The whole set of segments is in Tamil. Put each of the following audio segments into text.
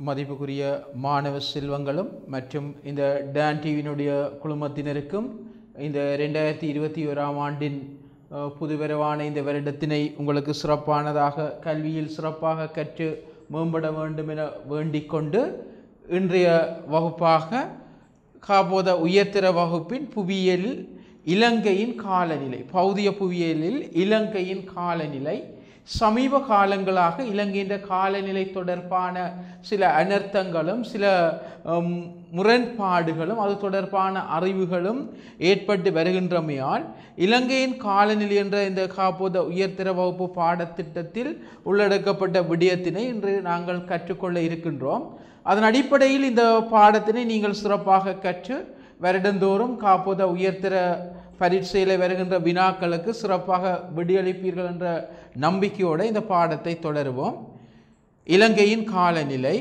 மதிப்புக்குரிய மாணவ செல்வங்களும் மற்றும் இந்த டான் டிவியினுடைய குழுமத்தினருக்கும் இந்த ரெண்டாயிரத்தி இருபத்தி ஓராம் ஆண்டின் அஹ், புதுவரவான இந்த வருடத்தினை உங்களுக்கு சிறப்பானதாக கல்வியில் சிறப்பாக கற்று மேம்பட வேண்டும் என வேண்டிக் கொண்டு இன்றைய வகுப்பாக காபோத உயர்தர வகுப்பின் புவியியலில் இலங்கையின் காலநிலை பௌதிய புவியியலில் இலங்கையின் காலநிலை சமீப காலங்களாக இலங்கையின் காலநிலை தொடர்பான சில அனர்த்தங்களும் சில ஹம், முரண்பாடுகளும் அது தொடர்பான அறிவுகளும் ஏற்பட்டு வருகின்றமையால் இலங்கையின் காலநிலை என்ற இந்த காப்போத உயர்தர வகுப்பு பாடத்திட்டத்தில் உள்ளடக்கப்பட்ட விடயத்தினை இன்று நாங்கள் கற்றுக்கொள்ள இருக்கின்றோம் அதன் அடிப்படையில் இந்த பாடத்தினை நீங்கள் சிறப்பாக கற்று வருடந்தோறும் காப்போத உயர்தர பரீட்சையில் வருகின்ற வினாக்களுக்கு சிறப்பாக விடியளிப்பீர்கள் என்ற நம்பிக்கையோடு இந்த பாடத்தை தொடருவோம் இலங்கையின் காலநிலை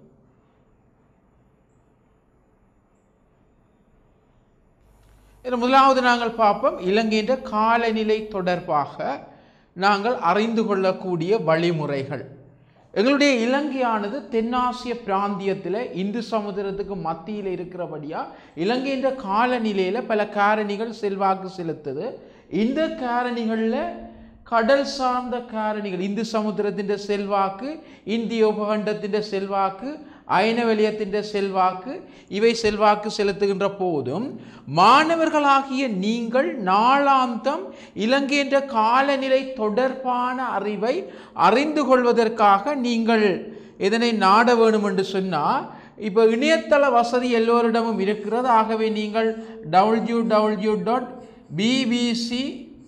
இதில் முதலாவது நாங்கள் பார்ப்போம் இலங்கையின் காலநிலை தொடர்பாக நாங்கள் அறிந்து கொள்ளக்கூடிய வழிமுறைகள் எங்களுடைய இலங்கையானது தென்னாசிய பிராந்தியத்தில் இந்து சமுதிரத்துக்கு மத்தியில் இருக்கிறபடியா இலங்கையின் காலநிலையில் பல காரணிகள் செல்வாக்கு செலுத்துது இந்த காரணிகளில் கடல் சார்ந்த காரணிகள் இந்து சமுத்திரத்தின் செல்வாக்கு இந்திய உபகண்டத்தின் செல்வாக்கு அயனவலியத்தின் செல்வாக்கு இவை செல்வாக்கு செலுத்துகின்ற போதும் மாணவர்களாகிய நீங்கள் நாளாந்தம் இலங்கை என்ற காலநிலை தொடர்பான அறிவை அறிந்து கொள்வதற்காக நீங்கள் இதனை நாட வேணும் என்று சொன்னால் இப்போ இணையதள வசதி எல்லோரிடமும் இருக்கிறது ஆகவே நீங்கள் W W dot BBC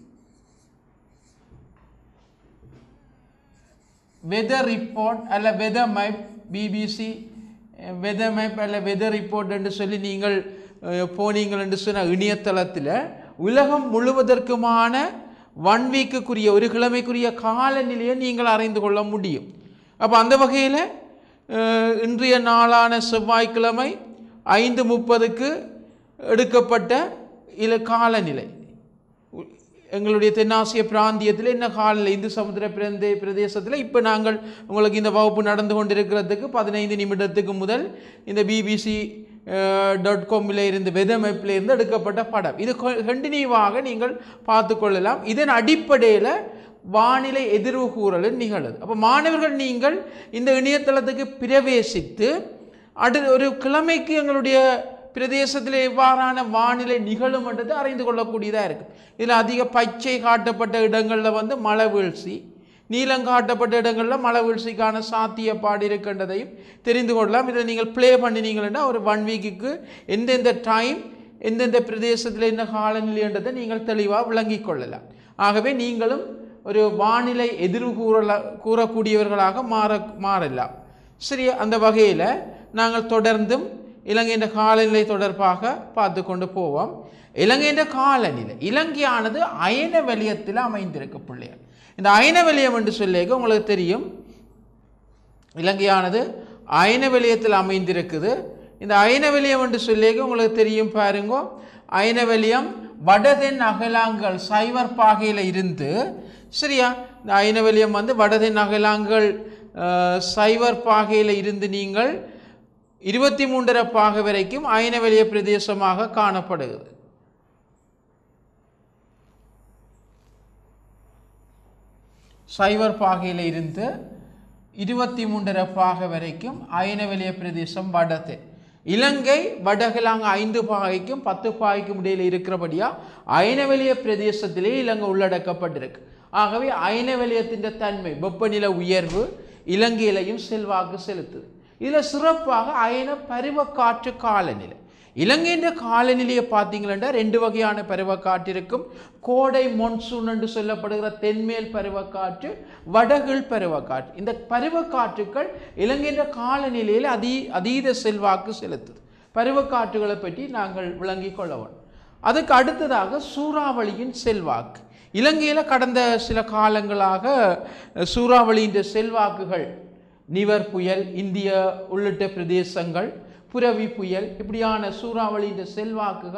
weather report அல்ல weather map BBC weather map அல்ல வெதர் ரிப்போர்ட் என்று சொல்லி நீங்கள் அஹ், போனீங்கள் என்று சொன்ன இணையதளத்தில் உலகம் முழுவதற்குமான ஒன் வீக்குக்குரிய ஒரு கிழமைக்குரிய காலநிலையை நீங்கள் அறிந்து கொள்ள முடியும் அப்போ அந்த வகையில் இன்றைய நாளான செவ்வாய்க்கிழமை ஐந்து முப்பதுக்கு எடுக்கப்பட்ட இல காலநிலை எங்களுடைய தென்னாசிய பிராந்தியத்தில் என்ன காலில் இந்து சமுத்திர பிரதே பிரதேசத்தில் இப்போ நாங்கள் உங்களுக்கு இந்த வகுப்பு நடந்து கொண்டிருக்கிறதுக்கு பதினைந்து நிமிடத்துக்கு முதல் இந்த பிபிசி டாட் காமில் இருந்து வெதமைப்பில் இருந்து எடுக்கப்பட்ட படம் இது கண்டினியூவாக நீங்கள் பார்த்து கொள்ளலாம் இதன் அடிப்படையில் வானிலை எதிர்வு கூறல் நிகழுது அப்போ மாணவர்கள் நீங்கள் இந்த இணையதளத்துக்கு பிரவேசித்து அடு ஒரு கிழமைக்கு எங்களுடைய பிரதேசத்தில் எவ்வாறான வானிலை நிகழும் என்றது அறிந்து கொள்ளக்கூடியதாக இருக்குது இதில் அதிக பச்சை காட்டப்பட்ட இடங்களில் வந்து மழை வீழ்ச்சி நீலம் காட்டப்பட்ட இடங்களில் மழை வீழ்ச்சிக்கான சாத்தியப்பாடு இருக்கின்றதையும் தெரிந்து கொள்ளலாம் இதில் நீங்கள் ப்ளே பண்ணினீங்கன்னா ஒரு ஒன் வீக்குக்கு எந்தெந்த டைம் எந்தெந்த பிரதேசத்தில் என்ன காலநிலைன்றதை நீங்கள் தெளிவாக விளங்கிக் கொள்ளலாம் ஆகவே நீங்களும் ஒரு வானிலை எதிர்வு கூறல கூறக்கூடியவர்களாக மாற மாறலாம் சரி அந்த வகையில் நாங்கள் தொடர்ந்தும் இலங்கையின் காலநிலை தொடர்பாக பார்த்து கொண்டு போவோம் இலங்கையின் காலநிலை இலங்கையானது அயன வலியத்தில் அமைந்திருக்கு பிள்ளைகள் இந்த அயன வலியம் என்று சொல்லிக்க உங்களுக்கு தெரியும் இலங்கையானது அயன வலியத்தில் அமைந்திருக்குது இந்த அயன வலியம் என்று சொல்லிக்க உங்களுக்கு தெரியும் பாருங்க அயன வலியம் வடதென் அகலாங்கல் சைவர் பாகையில் இருந்து சரியா இந்த அயன வலியம் வந்து வடதென் அகலாங்கல் அஹ், சைவர் பாகையில் இருந்து நீங்கள் இருபத்தி மூன்றரை பாகை வரைக்கும் அயனவெளிய பிரதேசமாக காணப்படுகிறது சைவர் பாகையில் இருந்து இருபத்தி மூன்றரை பாகை வரைக்கும் அயனவெளிய பிரதேசம் வடது இலங்கை வடகிழாங்க ஐந்து பாகைக்கும் பத்து பாகைக்கும் இடையில் இருக்கிறபடியா அயனவெளிய பிரதேசத்திலே இலங்கை உள்ளடக்கப்பட்டிருக்கு ஆகவே அயனவெளியத்தின் தன்மை வெப்பநிலை உயர்வு இலங்கையிலையும் செல்வாக்கு செலுத்துது இதில் சிறப்பாக அயன பருவக்காற்று காலநிலை இலங்கையின் காலநிலையை பார்த்தீங்களா ரெண்டு வகையான பருவக்காற்று இருக்கும் கோடை மொன்சூன் என்று சொல்லப்படுகிற தென்மேல் பருவக்காற்று வடகிழ் பருவக்காற்று இந்த பருவக்காற்றுக்கள் இலங்கையின் காலநிலையில் அதி அதீத செல்வாக்கு செலுத்துது பருவக்காற்றுகளை பற்றி நாங்கள் விளங்கிக் கொள்ள வேண்டும் அதுக்கு அடுத்ததாக சூறாவளியின் செல்வாக்கு இலங்கையில் கடந்த சில காலங்களாக சூறாவளியின் செல்வாக்குகள் நிவர் புயல் இந்திய உள்ளிட்ட பிரதேசங்கள் புரவி புயல் இப்படியான சூறாவளியின் செல்வாக்குகள்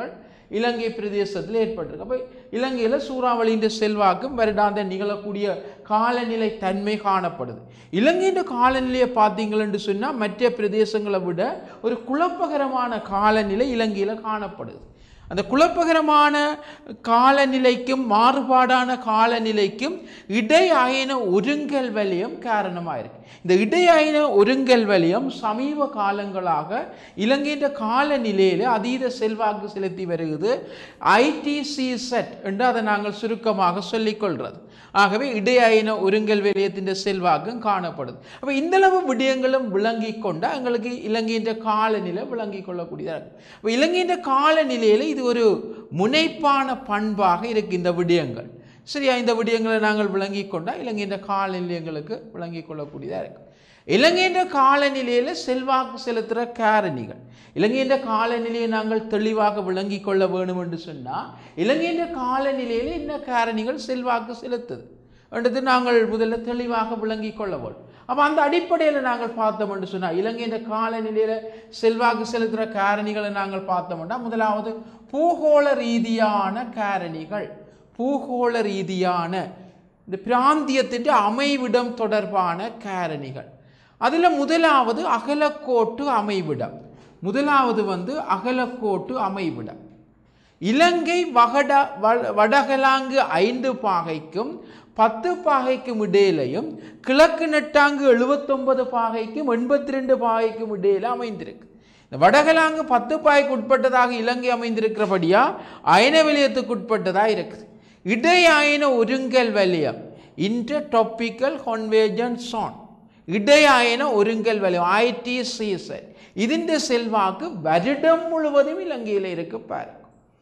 இலங்கை பிரதேசத்தில் ஏற்பட்டிருக்கு அப்போ இலங்கையில் சூறாவளியின் செல்வாக்கும் வருடாந்த நிகழக்கூடிய காலநிலை தன்மை காணப்படுது இலங்கையின் காலநிலையை பார்த்தீங்களென்று சொன்னால் மற்ற பிரதேசங்களை விட ஒரு குழப்பகரமான காலநிலை இலங்கையில் காணப்படுது அந்த குழப்பகரமான காலநிலைக்கும் மாறுபாடான காலநிலைக்கும் இடையயன ஒருங்கல் வலியம் காரணமாக இருக்கு இந்த இடையயன ஒருங்கல் வலியம் சமீப காலங்களாக இலங்கையின் காலநிலையில் அதீத செல்வாக்கு செலுத்தி வருகிறது ஐடிசி செட் என்று அதை நாங்கள் சுருக்கமாக சொல்லிக்கொள்கிறது ஆகவே இடையயன ஒருங்கல் வலியத்தின் செல்வாக்கும் காணப்படுது அப்போ இந்தளவு விடயங்களும் விளங்கி கொண்டால் எங்களுக்கு இலங்கையின் காலநிலை விளங்கி கொள்ளக்கூடியதாக இருக்கு அப்போ இலங்கையின் காலநிலையில் இது ஒரு முனைப்பான பண்பாக இருக்கு இந்த விடயங்கள் சரியா இந்த விடயங்களை நாங்கள் விளங்கி கொண்டால் இலங்கையின் காலநிலை எங்களுக்கு விளங்கி கொள்ளக்கூடியதாக இருக்கு இலங்கையின் காலநிலையில் செல்வாக்கு செலுத்துகிற காரணிகள் இலங்கையின் காலநிலையை நாங்கள் தெளிவாக விளங்கி கொள்ள வேணும் என்று சொன்னால் இலங்கையின் காலநிலையில் என்ன காரணிகள் செல்வாக்கு செலுத்துது என்றது நாங்கள் முதல்ல தெளிவாக விளங்கி கொள்ள வேண்டும் அப்போ அந்த அடிப்படையில் நாங்கள் பார்த்தோம் என்று சொன்னால் இலங்கையின் காலநிலையில் செல்வாக்கு செலுத்துகிற காரணிகளை நாங்கள் பார்த்தோம்னா முதலாவது பூகோள ரீதியான காரணிகள் பூகோள ரீதியான இந்த பிராந்தியத்தின் அமைவிடம் தொடர்பான காரணிகள் அதில் முதலாவது அகலக்கோட்டு அமைவிடம் முதலாவது வந்து அகலக்கோட்டு அமைவிடம் இலங்கை வகட வ- வடகலாங்கு ஐந்து பாகைக்கும் பத்து பாகைக்கும் இடையிலையும் கிழக்கு நெட்டாங்கு எழுபத்தொன்பது பாகைக்கும் எண்பத்தி ரெண்டு பாகைக்கும் இடையில அமைந்திருக்கு இந்த வடகலாங்கு பத்து பாய்க்கு உட்பட்டதாக இலங்கை அமைந்திருக்கிறபடியா அயன வலயத்துக்கு உட்பட்டதாக இருக்குது இடையயன ஒருங்கல் வலயம் இன்டர் டாபிக்கல் convergence zone இடையயன ஒருங்கல் வலயம் ஐடிசிசெட் ഇതിൻ്റെ செல்வாக்கு வருடம் முழுவதும் இலங்கையில் இருக்கு பாருங்க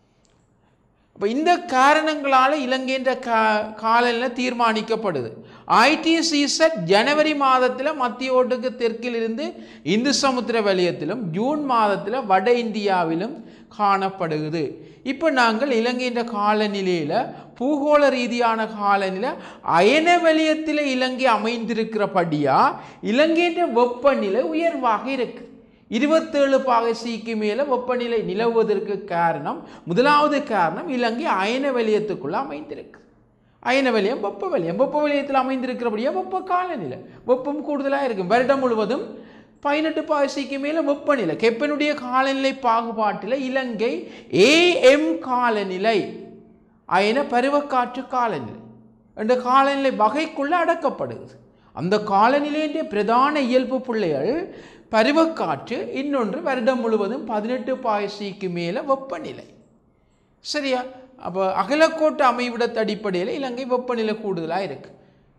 அப்போ இந்த காரணங்களால் இலங்கைன்ற கா காலநிலை தீர்மானிக்கப்படுது ஐடிசிசெட் ஜனவரி மாதத்தில் மத்திய ஓட்டுக்கு தெற்கிலிருந்து இந்து சமுத்திர வலயத்திலும் ஜூன் மாதத்தில் வட இந்தியாவிலும் காணப்படுகிறது இப்போ நாங்கள் இலங்கைன்ற காலநிலையில் பூகோள ரீதியான காலநிலை அயன வலயத்தில் இலங்கை அமைந்திருக்கிறபடியா இலங்கைன்ற வெப்பநிலை உயர்வாக இருக்கு இருபத்தேழு பாகை சிக்கு மேலே வெப்பநிலை நிலவுவதற்கு காரணம் முதலாவது காரணம் இலங்கை அயன வலயத்துக்குள்ள அமைந்திருக்கு அயன வலயம் வெப்ப வலயம் வெப்ப வலயத்தில் அமைந்திருக்கிறபடியா வெப்ப காலநிலை வெப்பம் கூடுதலாக இருக்கும் வருடம் முழுவதும் பதினெட்டு பாகை சிக்கு மேலே வெப்பநிலை கெப்பனுடைய காலநிலை பாகுபாட்டில் இலங்கை ஏஎம் காலநிலை அயன பருவக்காற்று காலநிலை என்ற காலநிலை வகைக்குள்ள அடக்கப்படுகிறது அந்த காலநிலையிൻ്റെ பிரதான இயல்பு பிள்ளைகள் பருவக்காற்று இன்னொன்று வருடம் முழுவதும் பதினெட்டு பாயசிக்கு மேலே வெப்பநிலை சரியா அப்போ அகலக்கோட்டு அமைவிடத்து அடிப்படையில் இலங்கை வெப்பநிலை கூடுதலாக இருக்கு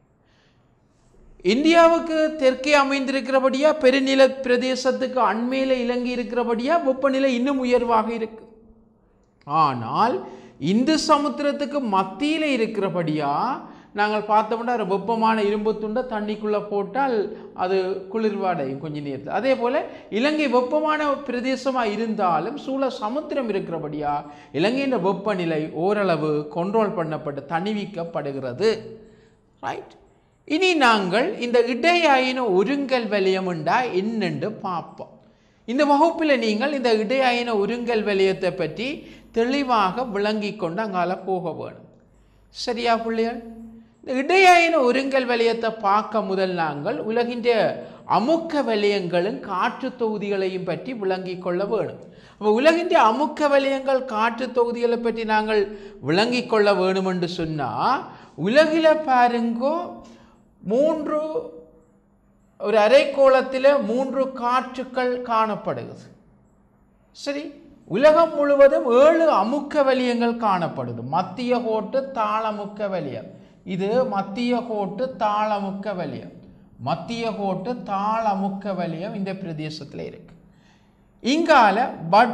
இந்தியாவுக்கு தெற்கே அமைந்திருக்கிறபடியா பெருநில பிரதேசத்துக்கு அண்மையில் இலங்கை இருக்கிறபடியா வெப்பநிலை இன்னும் உயர்வாக இருக்கு ஆனால் இந்து சமுத்திரத்துக்கு மத்தியில் இருக்கிறபடியா நாங்கள் பார்த்தோம்னா ஒரு வெப்பமான இரும்பு துண்டை தண்ணிக்குள்ளே போட்டால் அது குளிர்வாடையும் கொஞ்ச நேரத்தில் அதே போல் இலங்கை வெப்பமான பிரதேசமாக இருந்தாலும் சூழ சமுத்திரம் இருக்கிறபடியா இலங்கையின் வெப்பநிலை ஓரளவு கண்ட்ரோல் பண்ணப்பட்டு தணிவிக்கப்படுகிறது ரைட் இனி நாங்கள் இந்த இடையாயின ஒருங்கல் வலயமுண்டா என்னென்று பார்ப்போம் இந்த வகுப்பில் நீங்கள் இந்த இடையாயின ஒருங்கல் வலயத்தை பற்றி தெளிவாக விளங்கி கொண்டு அங்கால போக வேணும் சரியா பிள்ளைகள் இந்த இடையாயின ஒருங்கல் வலயத்தை பார்க்க முதல் நாங்கள் உலகின்ற அமுக்க வலயங்களும் காற்று தொகுதிகளையும் பற்றி விளங்கி கொள்ள வேணும் அப்போ உலகின்ற அமுக்க வலயங்கள் காற்று தொகுதிகளை பற்றி நாங்கள் விளங்கி கொள்ள வேணும் என்று சொன்னால் உலகில் பாருங்கோ மூன்று ஒரு அரைக்கோளத்தில் மூன்று காற்றுக்கள் காணப்படுகிறது சரி உலகம் முழுவதும் ஏழு அமுக்க வலியங்கள் காணப்படுது மத்திய கோட்டு தாளமுக்க வலியம் இது மத்திய கோட்டு தாளமுக்க வலியம் மத்திய கோட்டு தாளமுக்க வலியம் இந்த பிரதேசத்தில் இருக்கு இங்கால வட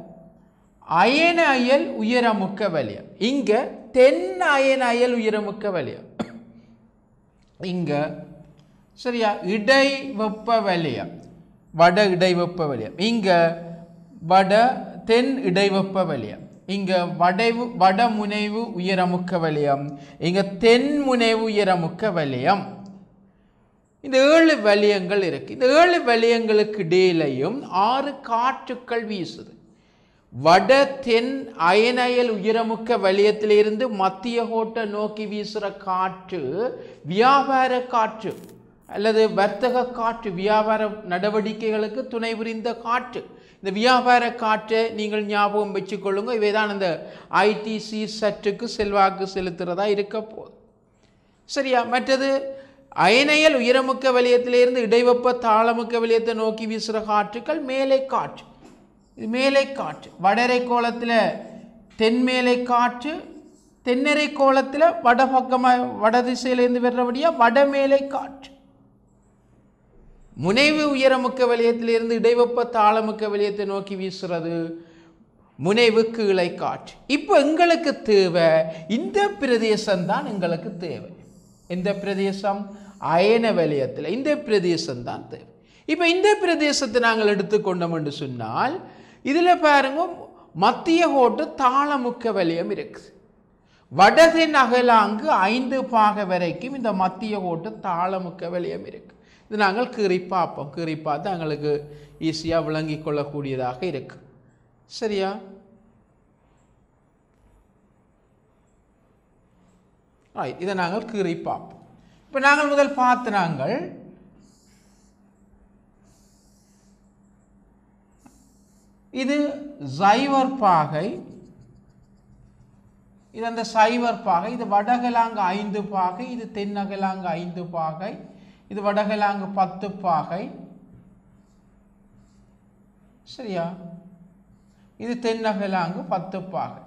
அயன அயல் உயரமுக்க வலியம் இங்க தென் அயன அயல் உயரமுக்க வலியம் இங்க சரியா இடை வெப்ப வலயம் வட இடை வெப்ப வலயம் இங்க வட தென் இடைவெப்ப வலயம் இங்க வடைவு வடமுனைவு உயரமுக்க வலயம் இங்க தென் முனைவு உயரமுக்க வலயம் இந்த ஏழு வலயங்கள் இருக்கு இந்த ஏழு வலயங்களுக்கு இடையிலையும் ஆறு காற்றுக்கள் வீசுது வட தென் அயனயல் உயரமுக்க வலயத்திலிருந்து மத்திய கோட்டை நோக்கி வீசுகிற காற்று வியாபார காற்று அல்லது வர்த்தக காற்று வியாபார நடவடிக்கைகளுக்கு துணை புரிந்த காற்று இந்த வியாபார காற்றை நீங்கள் ஞாபகம் வச்சுக்கொள்ளுங்க இவை தான் இந்த ஐடிசி சற்றுக்கு செல்வாக்கு செலுத்துகிறதா இருக்க போகுது சரியா மற்றது அயனையல் உயரமுக்க வலயத்திலிருந்து இடைவெப்ப தாளமுக்க வலயத்தை நோக்கி வீசுகிற காற்றுக்கள் மேலை காற்று இது மேலை காற்று வடரை கோலத்தில் தென்மேலை காற்று தென்னரை கோலத்தில் வடபக்கமாக வட திசையிலேருந்து வர்றபடியாக வடமேலை காற்று முனைவு உயரமுக்க வலயத்திலிருந்து இடைவெப்ப தாளமுக்க வலயத்தை நோக்கி வீசுறது முனைவு கீழே காற்று இப்போ எங்களுக்கு தேவை இந்த பிரதேசம் தான் எங்களுக்கு தேவை இந்த பிரதேசம் அயன வலயத்தில் இந்த பிரதேசம் தான் தேவை இப்போ இந்த பிரதேசத்தை நாங்கள் எடுத்துக்கொண்டோம் என்று சொன்னால் இதில் பாருங்க மத்திய கோட்டு தாளமுக்க வலயம் இருக்குது வடதின் அகலாங்கு ஐந்து பாக வரைக்கும் இந்த மத்திய கோட்டு தாளமுக்க வலயம் இருக்கு இது நாங்கள் கீறி பார்ப்போம் கீறி பார்த்து எங்களுக்கு ஈஸியாக விளங்கி கொள்ளக்கூடியதாக இருக்கு சரியா Right, இதை நாங்கள் கீறி பார்ப்போம் இப்போ நாங்கள் முதல் பார்த்து நாங்கள் இது ஜைவர் பாகை இது அந்த சைவர் பாகை இது வடகலாங்கு ஐந்து பாகை இது தென்னகலாங்கு ஐந்து பாகை இது வடகலாங்கு பத்து பாகை சரியா இது தென்னகலாங்கு பத்து பாகை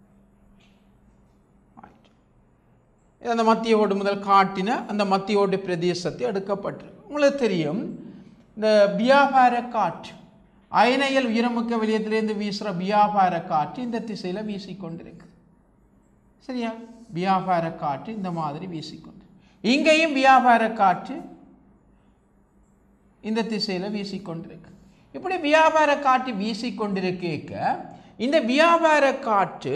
இது அந்த மத்திய ஓடு முதல் காட்டின அந்த மத்திய ஓடு பிரதேசத்தை எடுக்கப்பட்டிருக்கு உங்களுக்கு தெரியும் இந்த வியாபார காற்று அயனையல் உயரமுக்க வெளியத்திலேருந்து வீசுகிற வியாபார காற்று இந்த திசையில் வீசிக்கொண்டிருக்கு சரியா வியாபார காற்று இந்த மாதிரி வீசிக்கொண்டு இங்கேயும் வியாபார காற்று இந்த திசையில் வீசிக்கொண்டிருக்கு இப்படி வியாபார காற்று வீசிக்கொண்டிருக்க இந்த வியாபார காற்று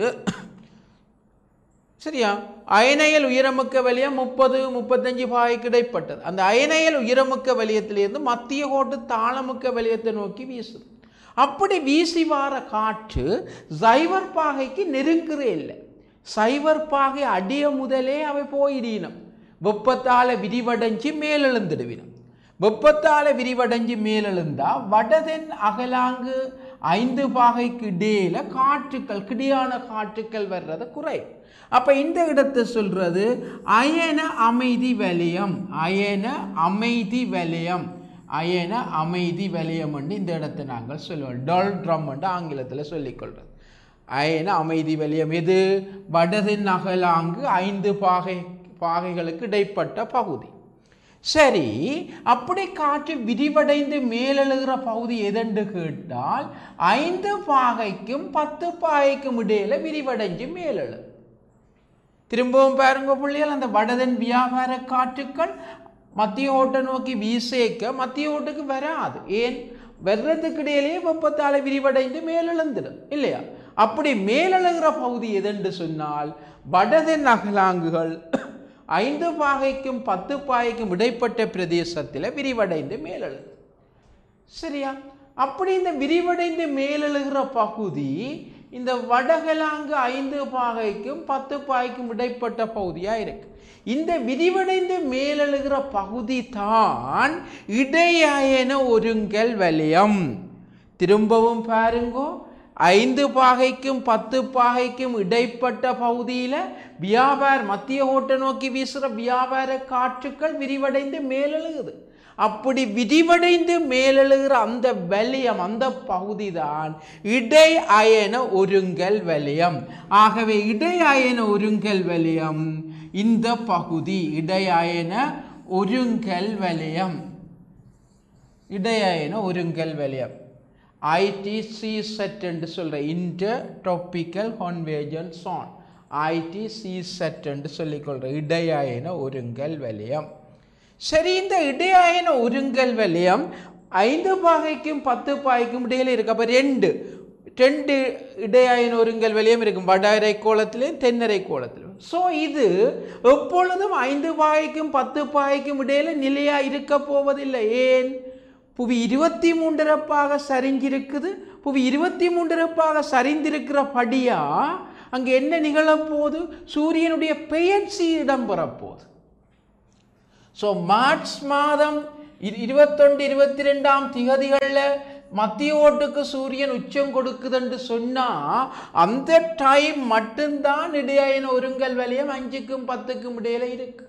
சரியா அயனையல் உயரமுக்க வலியம் முப்பது முப்பத்தஞ்சு பாய்க்கு இடைப்பட்டது அந்த அயனையல் உயரமுக்க வலியத்திலிருந்து மத்திய கோட்டு தாளமுக்க வலியத்தை நோக்கி வீசுது அப்படி வீசி வார காற்று சைவர் பாகைக்கு நெருங்குறே இல்லை சைவர் பாகை அடிய முதலே அவை போயிடணும் வெப்பத்தால விரிவடைஞ்சு மேலெழுந்துடுவினம் வெப்பத்தால விரிவடைஞ்சு மேலெழுந்தா வடதென் அகலாங்கு ஐந்து பாகைக்கு இடையில காற்றுக்கள் கிடியான காற்றுக்கள் வர்றது குறை அப்ப இந்த இடத்தை சொல்றது அயன அமைதி வலயம் அயன அமைதி வலயம் அயன அமைதி வலயம் இந்த இடத்தை நாங்கள் சொல்லுவோம் டொல் ட்ரம் ஆங்கிலத்தில் சொல்லிக்கொள்றது அயன அமைதி வலயம் எது வடதின் அகலாங்கு ஐந்து பாகை பாகைகளுக்கு இடைப்பட்ட பகுதி சரி அப்படி காற்று விரிவடைந்து மேலெழுகிற பகுதி எதென்று கேட்டால் ஐந்து பாகைக்கும் பத்து பாகைக்கும் இடையில விரிவடைஞ்சு மேலெழு திரும்பவும் பாருங்க பிள்ளைகள் அந்த வடதன் வியாபார காற்றுக்கள் மத்திய ஓட்டை நோக்கி வீசேக்க மத்திய ஓட்டுக்கு வராது ஏன் வர்றதுக்கு இடையிலேயே வெப்பத்தால விரிவடைந்து மேலெழுந்துடும் இல்லையா அப்படி மேலெழுகிற பகுதி எதென்று சொன்னால் வடதென் அகலாங்குகள் ஐந்து பாகைக்கும் பத்து பாகைக்கும் இடைப்பட்ட பிரதேசத்தில் விரிவடைந்து மேலெழுது சரியா அப்படி இந்த விரிவடைந்து மேலெழுகிற பகுதி இந்த வடகலாங்கு ஐந்து பாகைக்கும் பத்து பாகைக்கும் இடைப்பட்ட பகுதியா இருக்கு இந்த விரிவடைந்து மேலெழுகிற பகுதி தான் இடையன ஒருங்கல் வலயம் திரும்பவும் பாருங்கோ ஐந்து பாகைக்கும் பத்து பாகைக்கும் இடைப்பட்ட பகுதியில் வியாபார மத்திய ஓட்டை நோக்கி வீசுகிற வியாபார காற்றுக்கள் விரிவடைந்து மேலெழுகுது அப்படி விரிவடைந்து மேலெழுகிற அந்த வலயம் அந்த பகுதி தான் இடை அயன ஒருங்கல் வலயம் ஆகவே இடை அயன ஒருங்கல் வலயம் இந்த பகுதி இடை அயன ஒருங்கல் வலயம் இடையன ஒருங்கல் வலயம் ஐடிசி செட் என்று சொல்கிறேன் intertropical convergence zone ITC Z என்று சொல்லிக்கொள்கிறேன் இடையாயன ஒருங்கல் வலயம் சரி இந்த இடையாயன ஒருங்கல் வலயம் ஐந்து பாகைக்கும் பத்து பாகைக்கும் இடையில இருக்கு அப்போ ரெண்டு ரெண்டு இடையாயன ஒருங்கல் வலயம் இருக்கும் வடரை கோலத்திலையும் தென்னரை கோலத்திலும் ஸோ இது எப்பொழுதும் ஐந்து பாகைக்கும் பத்து பாகைக்கும் இடையில நிலையாக இருக்க போவதில்லை ஏன் புவி இருபத்தி மூன்றரப்பாக சரிஞ்சிருக்குது புவி இருபத்தி மூன்றரப்பாக சரிந்திருக்கிறபடியா அங்கே என்ன நிகழப்போகுது சூரியனுடைய பெயர்ச்சி இடம்பெறப் போகுது ஸோ மார்ச் மாதம் இரு- இருபத்தொண்டு இருபத்தி ரெண்டாம் திகதிகளில் மத்திய ஓட்டுக்கு சூரியன் உச்சம் கொடுக்குதுன்னு சொன்னா அந்த டைம் மட்டும்தான் இடையான ஒருங்கல் வலியம் அஞ்சுக்கும் பத்துக்கும் இடையில இருக்கு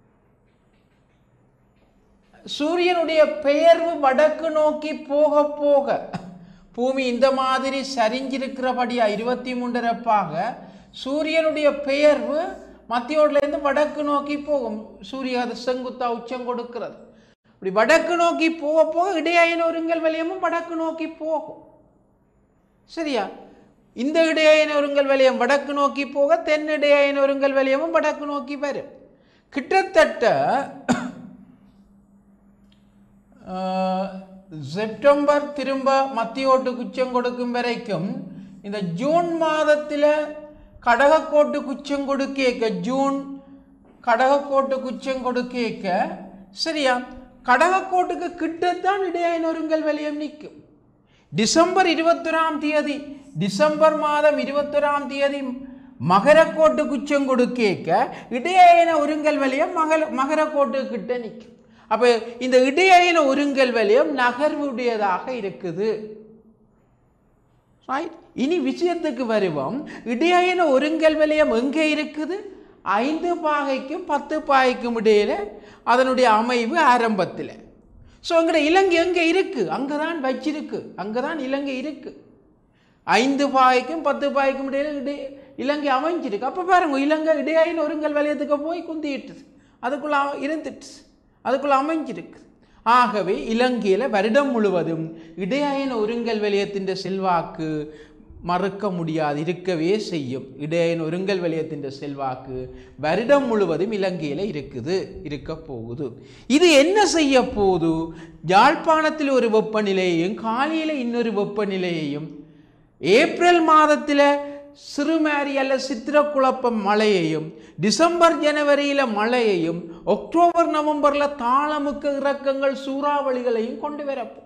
சூரியனுடைய பெயர்வு வடக்கு நோக்கி போக போக பூமி இந்த மாதிரி சரிஞ்சிருக்கிறபடியா இருபத்தி மூன்றரப்பாக சூரியனுடைய பெயர்வு மத்தியோட்டிலேருந்து வடக்கு நோக்கி போகும் சூரிய அது செங்குத்தா உச்சம் கொடுக்கிறது இப்படி வடக்கு நோக்கி போக போக இடையாயின ஒருங்கல் வலயமும் வடக்கு நோக்கி போகும் சரியா இந்த இடையாயின ஒருங்கல் வலயம் வடக்கு நோக்கி போக தென் இடையாயின ஒருங்கல் வலயமும் வடக்கு நோக்கி வரும் கிட்டத்தட்ட ஆஹ், செப்டம்பர் திரும்ப மத்தியோட்டு குச்சம் கொடுக்கும் வரைக்கும் இந்த ஜூன் மாதத்தில் கடகக்கோட்டு குச்சம் கொடுக்கேக்க ஜூன் கடகக்கோட்டு குச்சம் கொடுக்கேக்க சரியா கடகக்கோட்டுக்கு கிட்டத்தான் இடையாயினொருங்கல் வலியம் நிற்கும் டிசம்பர் இருபத்தொராம் தேதி டிசம்பர் மாதம் இருபத்தொராம் தேதி மகரக்கோட்டு குச்சம் கொடுக்கேக்க இடையாயின ஒருங்கல் வலியம் மகர மகரக்கோட்டு கிட்ட நிற்கும் அப்போ இந்த இடையாயின ஒருங்கல் வலியம் நகர்வுடையதாக இருக்குது Right? இனி விஷயத்துக்கு வருவோம் இடையாயின ஒருங்கல் வலயம் எங்கே இருக்குது ஐந்து பாகைக்கும் பத்து பாகைக்கும் இடையில அதனுடைய அமைவு ஆரம்பத்தில் ஸோ எங்கட இலங்கை எங்கே இருக்கு அங்கே தான் வச்சிருக்கு அங்கே தான் இலங்கை இருக்கு ஐந்து பாய்க்கும் பத்து பாய்க்கும் இடையில இடை இலங்கை அமைஞ்சிருக்கு அப்போ பாருங்க இலங்கை இடையாயின் ஒருங்கல் வலயத்துக்கு போய் குந்திட்டுது அதுக்குள்ள அ- இருந்துட்டு அதுக்குள்ள அமைஞ்சிருக்கு ஆகவே இலங்கையில் வருடம் முழுவதும் இடையாயின் ஒருங்கல் வலயத்தின் செல்வாக்கு மறுக்க முடியாது இருக்கவே செய்யும் இடையன் ஒருங்கல் வலயத்தின் செல்வாக்கு வருடம் முழுவதும் இலங்கையில் இருக்குது இருக்க போகுது இது என்ன செய்ய போகுது யாழ்ப்பாணத்தில் ஒரு வெப்பநிலையையும் காலையில் இன்னொரு வெப்பநிலையையும் ஏப்ரல் மாதத்தில் சிறுமாரி அல்ல சித்திரக்குழப்பம் மழையையும் டிசம்பர் ஜனவரியில் மழையையும் அக்டோபர் நவம்பரில் தாளமுக்க இறக்கங்கள் சூறாவளிகளையும் கொண்டு வரப்போகுது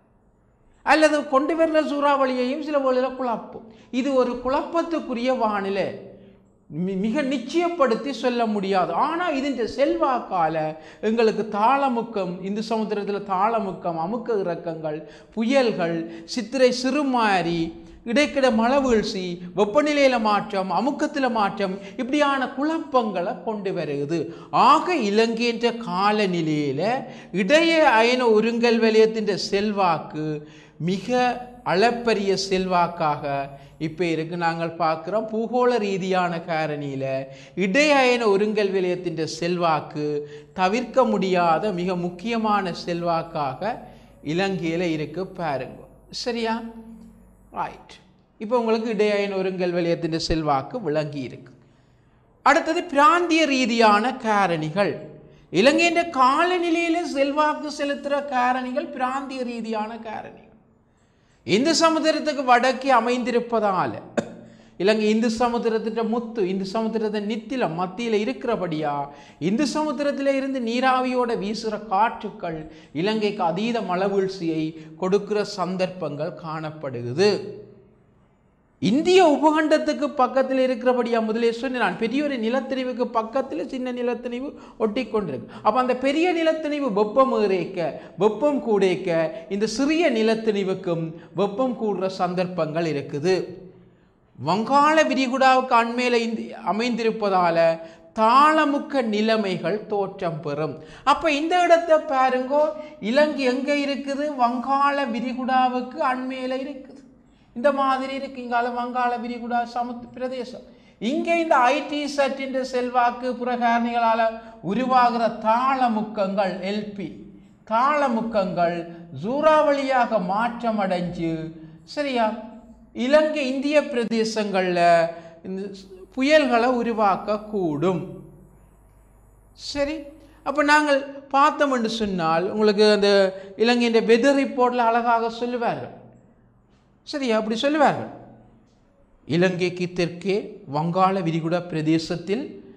அல்லது கொண்டு வர்ற சூறாவளியையும் சில வேளையில் குழப்பும் இது ஒரு குழப்பத்துக்குரிய வானிலை மி- மிக நிச்சயப்படுத்தி சொல்ல முடியாது ஆனால் இதன் செல்வாக்கால எங்களுக்கு தாளமுக்கம் இந்து சமுத்திரத்தில் தாளமுக்கம் அமுக்க இறக்கங்கள் புயல்கள் சித்திரை சிறுமாரி இடைக்கிட மழை வீழ்ச்சி வெப்பநிலையில் மாற்றம் அமுக்கத்தில் மாற்றம் இப்படியான குழப்பங்களை கொண்டு வருகிறது ஆக இலங்கைன்ற காலநிலையில் இடைய அயன ஒருங்கல் வலயத்தின் செல்வாக்கு மிக அளப்பரிய செல்வாக்காக இப்போ இருக்கு நாங்கள் பார்க்குறோம் பூகோள ரீதியான காரணியில் இடையயன ஒருங்கல் விலையத்தின் செல்வாக்கு தவிர்க்க முடியாத மிக முக்கியமான செல்வாக்காக இலங்கையில் இருக்கு பாருங்க சரியா ரைட் இப்போ உங்களுக்கு இடையயன ஒருங்கல் வலயத்தின் செல்வாக்கு விளங்கி இருக்கு அடுத்தது பிராந்திய ரீதியான காரணிகள் இலங்கையின் காலநிலையில் செல்வாக்கு செலுத்துகிற காரணிகள் பிராந்திய ரீதியான காரணிகள் இந்து சமுத்திரத்துக்கு வடக்கே அமைந்திருப்பதால இலங்கை இந்து சமுத்திரத்தின் முத்து இந்து சமுத்திரத்தின் நித்திலம் மத்தியில் இருக்கிறபடியா இந்து சமுத்திரத்தில் இருந்து நீராவியோட வீசுகிற காற்றுக்கள் இலங்கைக்கு அதீத மழை வீழ்ச்சியை கொடுக்கிற சந்தர்ப்பங்கள் காணப்படுகிறது இந்திய உபகண்டத்துக்கு பக்கத்தில் இருக்கிறபடியா முதலே சொன்னேன் நான் பெரிய ஒரு நிலத்தணிவுக்கு பக்கத்தில் சின்ன நிலத்தணிவு ஒட்டி கொண்டிருக்கு அப்போ அந்த பெரிய நிலத்தணிவு வெப்பம் ஏறிக்க வெப்பம் கூடேக்க இந்த சிறிய நிலத்தணிவுக்கும் வெப்பம் கூடுற சந்தர்ப்பங்கள் இருக்குது வங்காள விரிகுடாவுக்கு அண்மையில் இந்த அமைந்திருப்பதால தாளமுக்க நிலைமைகள் தோற்றம் பெறும் அப்போ இந்த இடத்தை பாருங்கோ இலங்கை எங்கே இருக்குது வங்காள விரிகுடாவுக்கு அண்மையில் இருக்குது இந்த மாதிரி இருக்கு இங்கால வங்காள விரிகுடா சமுத் பிரதேசம் இங்கே இந்த ஐடி சட்டின்ற செல்வாக்கு புறகாரணிகளால் உருவாகிற தாளமுக்கங்கள் எல்பி தாளமுக்கங்கள் சூறாவளியாக மாற்றமடைஞ்சு சரியா இலங்கை இந்திய பிரதேசங்களில் இந்த புயல்களை உருவாக்கக்கூடும் சரி அப்போ நாங்கள் பார்த்தோம் என்று சொன்னால் உங்களுக்கு அந்த இலங்கையின் வெதர் ரிப்போர்ட்டில் அழகாக சொல்லுவார்கள் சரி அப்படி சொல்லுவார்கள் இலங்கைக்கு தெற்கே வங்காள விரிகுடா பிரதேசத்தில்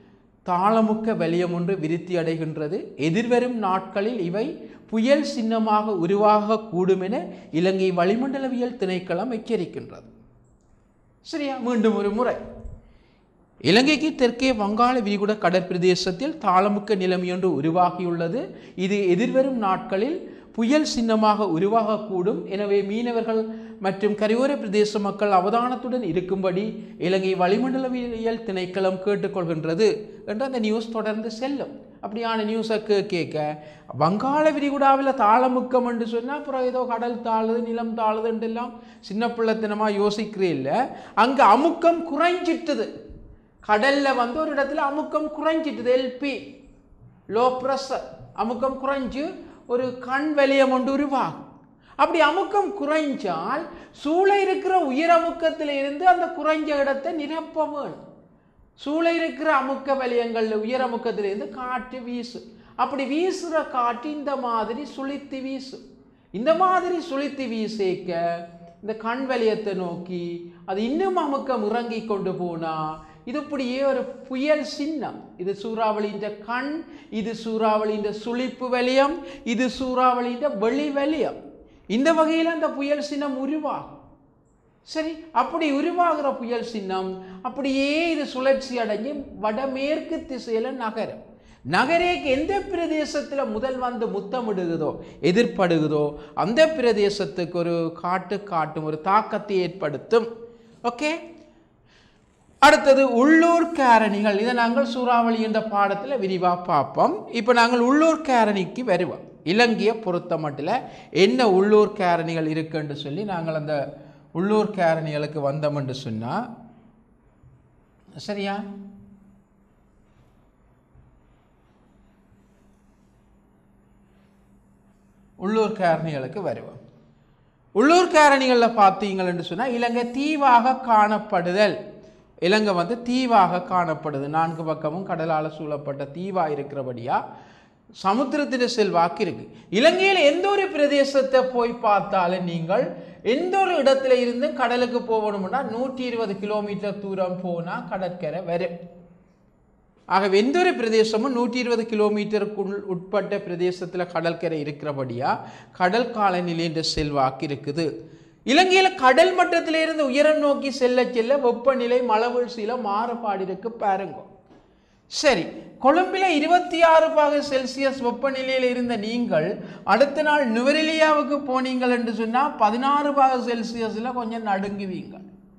தாளமுக்க வலியம் ஒன்று விருத்தி அடைகின்றது எதிர்வரும் நாட்களில் இவை புயல் சின்னமாக உருவாகக்கூடும் என இலங்கை வளிமண்டலவியல் திணைக்களம் எச்சரிக்கின்றது சரியா மீண்டும் ஒரு முறை இலங்கைக்கு தெற்கே வங்காள விரிகுடா கடற்பிரதேசத்தில் தாளமுக்க நிலைமையொன்று உருவாகியுள்ளது இது எதிர்வரும் நாட்களில் புயல் சின்னமாக உருவாகக்கூடும் எனவே மீனவர்கள் மற்றும் கரையோர பிரதேச மக்கள் அவதானத்துடன் இருக்கும்படி இலங்கை வளிமண்டலவியல் திணைக்களம் கேட்டுக்கொள்கின்றது என்று அந்த நியூஸ் தொடர்ந்து செல்லும் அப்படியான நியூஸை கே- கேட்க வங்காள விரிகுடாவில் தாளமுக்கம் என்று சொன்னால் அப்புறம் ஏதோ கடல் தாழுது நிலம் தாழுதுன்றெல்லாம் சின்ன பிள்ளைத்தனமாக யோசிக்கிறே இல்லை அங்கே அமுக்கம் குறைஞ்சிட்டுது கடல்ல வந்து ஒரு இடத்துல அமுக்கம் குறைஞ்சிட்டுது எல்பி லோ ப்ரெஷர் அமுக்கம் குறைஞ்சு ஒரு கண் வலியம் ஒன்று உருவாகும் அப்படி அமுக்கம் குறைஞ்சால் சூழ இருக்கிற உயர் அமுக்கத்தில் இருந்து அந்த குறைஞ்ச இடத்தை நிரப்ப வேணும் சூழ இருக்கிற அமுக்க வலயங்கள்ல உயர் அமுக்கத்திலிருந்து காற்று வீசும் அப்படி வீசுற காற்று இந்த மாதிரி சுழித்து வீசும் இந்த மாதிரி சுழித்து வீசேக்க இந்த கண் வலயத்தை நோக்கி அது இன்னும் அமுக்கம் இறங்கி கொண்டு போனா இது இப்படியே ஒரு புயல் சின்னம் இது சூறாவளியின் கண் இது சூறாவளியின் சுழிப்பு வலயம் இது சூறாவளியின் வெளி வலயம் இந்த வகையில் அந்த புயல் சின்னம் உருவாகும் சரி அப்படி உருவாகிற புயல் சின்னம் அப்படியே இது சுழற்சி அடைஞ்சு வடமேற்கு திசையில நகரும் நகரேக்கு எந்த பிரதேசத்தில் முதல் வந்து முத்தமிடுகிறதோ எதிர்ப்படுகிறதோ அந்த பிரதேசத்துக்கு ஒரு காட்டு காட்டும் ஒரு தாக்கத்தை ஏற்படுத்தும் ஓகே அடுத்தது உள்ளூர் காரணிகள் இதை நாங்கள் சூறாவளி என்ற பாடத்தில் விரிவாக பார்ப்போம் இப்போ நாங்கள் உள்ளூர் காரணிக்கு வருவோம் இலங்கையை பொறுத்த மட்டில் என்ன உள்ளூர் காரணிகள் இருக்குன்னு சொல்லி நாங்கள் அந்த உள்ளூர் காரணிகளுக்கு வந்தோம் என்று சொன்னால் சரியா உள்ளூர் காரணிகளுக்கு வருவோம் உள்ளூர் காரணிகளில் பார்த்தீங்கன்னு சொன்னால் இலங்கை தீவாக காணப்படுதல் இலங்கை வந்து தீவாக காணப்படுது நான்கு பக்கமும் கடலால் சூழப்பட்ட தீவா இருக்கிறபடியா சமுத்திரத்தின் செல்வாக்கு இருக்கு இலங்கையில் எந்த ஒரு பிரதேசத்தை போய் பார்த்தாலும் நீங்கள் எந்த ஒரு இடத்துல இருந்து கடலுக்கு போகணும்னா நூற்றி இருபது கிலோமீட்டர் தூரம் போனால் கடற்கரை வரும் ஆகவே எந்த ஒரு பிரதேசமும் நூற்றி இருபது கிலோமீட்டருக்குள் உட்பட்ட பிரதேசத்தில் கடற்கரை இருக்கிறபடியா கடல் காலநிலை என்ற செல்வாக்கு இருக்குது இலங்கையில் கடல் மட்டத்திலிருந்து உயரம் நோக்கி செல்ல செல்ல வெப்பநிலை மழவீழ்ச்சியில மாறுபாடு இருக்கு பாருங்க சரி கொழும்பில் இருபத்தி ஆறு பாக செல்சியஸ் வெப்பநிலையில் இருந்த நீங்கள் அடுத்த நாள் நுவரெலியாவுக்கு போனீங்கள் என்று சொன்னால் பதினாறு பாக செல்சியஸில் கொஞ்சம் நடுங்குவீங்க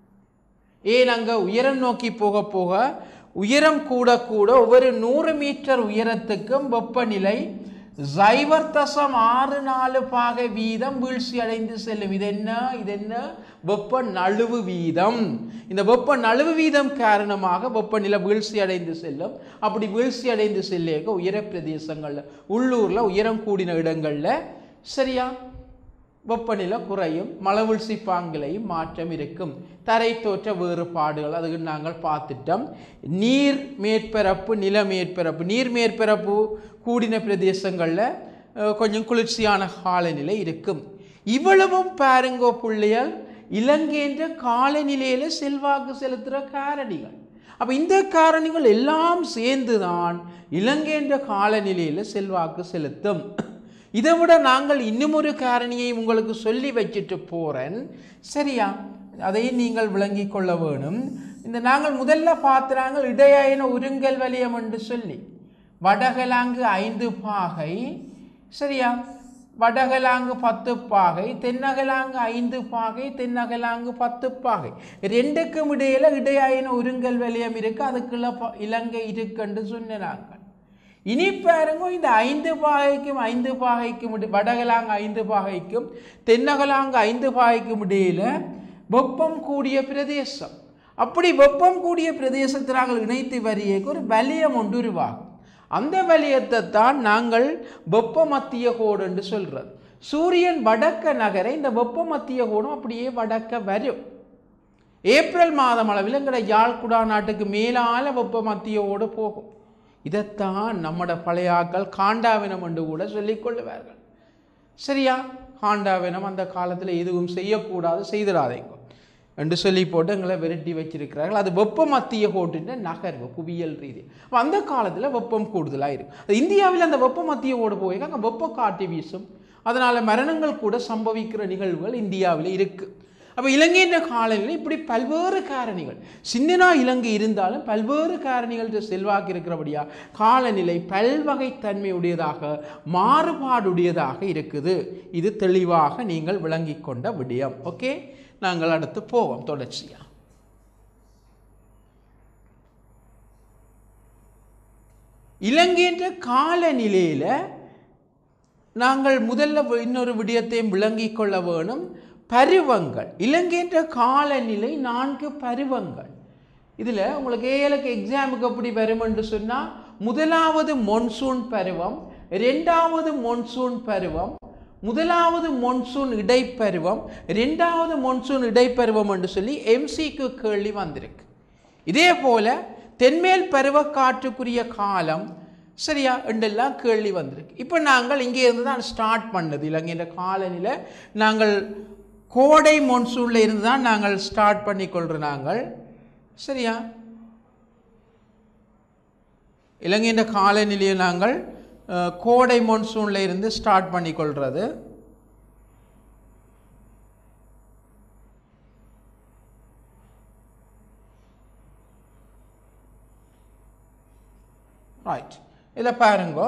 ஏன் அங்கே உயரம் நோக்கி போக போக உயரம் கூட கூட ஒவ்வொரு நூறு மீட்டர் உயரத்துக்கும் வெப்பநிலை சைபர் தசம் ஆறு நாலு பாகை வீதம் வீழ்ச்சி அடைந்து செல்லும் இது என்ன இது என்ன வெப்ப நழுவு வீதம் இந்த வெப்ப நழுவு வீதம் காரணமாக வெப்பநிலை வீழ்ச்சி அடைந்து செல்லும் அப்படி வீழ்ச்சி அடைந்து செல்லேக்க உயர பிரதேசங்களில் உள்ளூரில் உயரம் கூடின இடங்களில் சரியா வெப்பநிலை குறையும் மலவீழ்ச்சி பாங்கிலையும் மாற்றம் இருக்கும் தரை தோற்ற வேறுபாடுகள் அதுக்கு நாங்கள் பார்த்துட்டோம் நீர் மேற்பரப்பு நில மேற்பரப்பு நீர் மேற்பரப்பு கூடின பிரதேசங்களில் அஹ், கொஞ்சம் குளிர்ச்சியான காலநிலை இருக்கும் இவ்வளவும் பாருங்கோ பிள்ளைகள் இலங்கைன்ற காலநிலையில் செல்வாக்கு செலுத்துகிற காரணிகள் அப்போ இந்த காரணிகள் எல்லாம் சேர்ந்து தான் இலங்கைன்ற காலநிலையில் செல்வாக்கு செலுத்தும் இதை விட நாங்கள் இன்னும் ஒரு காரணியை உங்களுக்கு சொல்லி வச்சுட்டு போகிறேன் சரியா அதையும் நீங்கள் விளங்கி கொள்ள வேணும் இந்த நாங்கள் முதல்ல பார்த்துறாங்க இடையாயின உருங்கல் வலியம் என்று சொல்லி வடகலாங்கு ஐந்து பாகை சரியா வடகலாங்கு பத்து பாகை தென்னகலாங்கு ஐந்து பாகை தென்னகலாங்கு பத்து பாகை ரெண்டுக்கும் இடையில இடையாயின உருங்கல் வலியம் இருக்கு அதுக்குள்ள ப- இலங்கை இருக்குன்னு சொன்னாங்க இனி பாருங்க இந்த ஐந்து பாகைக்கும் ஐந்து பாகைக்கும் இட- வடகலாங்கு ஐந்து பாகைக்கும் தென்னகலாங்கு ஐந்து பாகைக்கும் இடையில வெப்பம் கூடிய பிரதேசம் அப்படி வெப்பம் கூடிய பிரதேசத்தை நாங்கள் இணைத்து வரியேக்கு ஒரு வலியம் ஒன்று உருவாகும் அந்த வலியத்தை தான் நாங்கள் வெப்ப மத்திய கோடு என்று சொல்றது சூரியன் வடக்க நகர இந்த வெப்ப மத்திய கோடும் அப்படியே வடக்க வரும் ஏப்ரல் மாதம் அளவில் எங்கட யாழ்குடா நாட்டுக்கு மேலால வெப்ப மத்தியோடு போகும் இதைத்தான் நம்மட பழையாக்கள் காண்டாவினம் என்று கூட சொல்லிக் கொள்ளுவார்கள் சரியா காண்டாவினம் அந்த காலத்தில் எதுவும் செய்யக்கூடாது செய்திடாதீங்க என்று சொல்லி போட்டு எங்களை விரட்டி வச்சிருக்கிறார்கள் அது வெப்ப மத்திய கோட்டின் நகர்வு புவியியல் ரீதி அப்ப அந்த காலத்தில் வெப்பம் கூடுதலாக இருக்கும் இந்தியாவில் அந்த வெப்ப மத்திய கோடு போய் அங்கே வெப்ப காற்று வீசும் அதனால் மரணங்கள் கூட சம்பவிக்கிற நிகழ்வுகள் இந்தியாவில் இருக்குது அப்போ இலங்கையின் காலநிலை இப்படி பல்வேறு காரணிகள் சின்னனா இலங்கை இருந்தாலும் பல்வேறு காரணிகள் செல்வாக்கு இருக்கிறபடியா காலநிலை பல்வகைத்தன்மையுடையதாக மாறுபாடுடையதாக இருக்குது இது தெளிவாக நீங்கள் விளங்கிக் கொண்ட விடயம் ஓகே நாங்கள் அடுத்து போவோம் தொடர்ச்சியா இலங்கையின் காலநிலையில் நாங்கள் முதல்ல வி- இன்னொரு விடயத்தையும் விளங்கிக் கொள்ள வேணும் பருவங்கள் இலங்கைன்ற காலநிலை நான்கு பருவங்கள் இதில் உங்களுக்கு ஏழுக்கு எக்ஸாமுக்கு எப்படி வரும் என்று சொன்னால் முதலாவது மொன்சூன் பருவம் ரெண்டாவது மொன்சூன் பருவம் முதலாவது மொன்சூன் இடைப்பருவம் ரெண்டாவது மொன்சூன் இடைப்பருவம் என்று சொல்லி எம்சிக்கு கேள்வி வந்திருக்கு இதே போல தென்மேல் பருவக்காற்றுக்குரிய காலம் சரியா என்றெல்லாம் கேள்வி வந்திருக்கு இப்போ நாங்கள் இங்கே இருந்து தான் ஸ்டார்ட் பண்ணது இலங்கையின் காலநிலை நாங்கள் கோடை மொன்சூனில் இருந்து தான் நாங்கள் ஸ்டார்ட் பண்ணி கொள்கிறோம் நாங்கள் சரியா இலங்கையின் காலநிலையை நாங்கள் அஹ், கோடை மொன்சூனில் இருந்து ஸ்டார்ட் பண்ணி கொள்கிறது ரைட் இதில் பாருங்க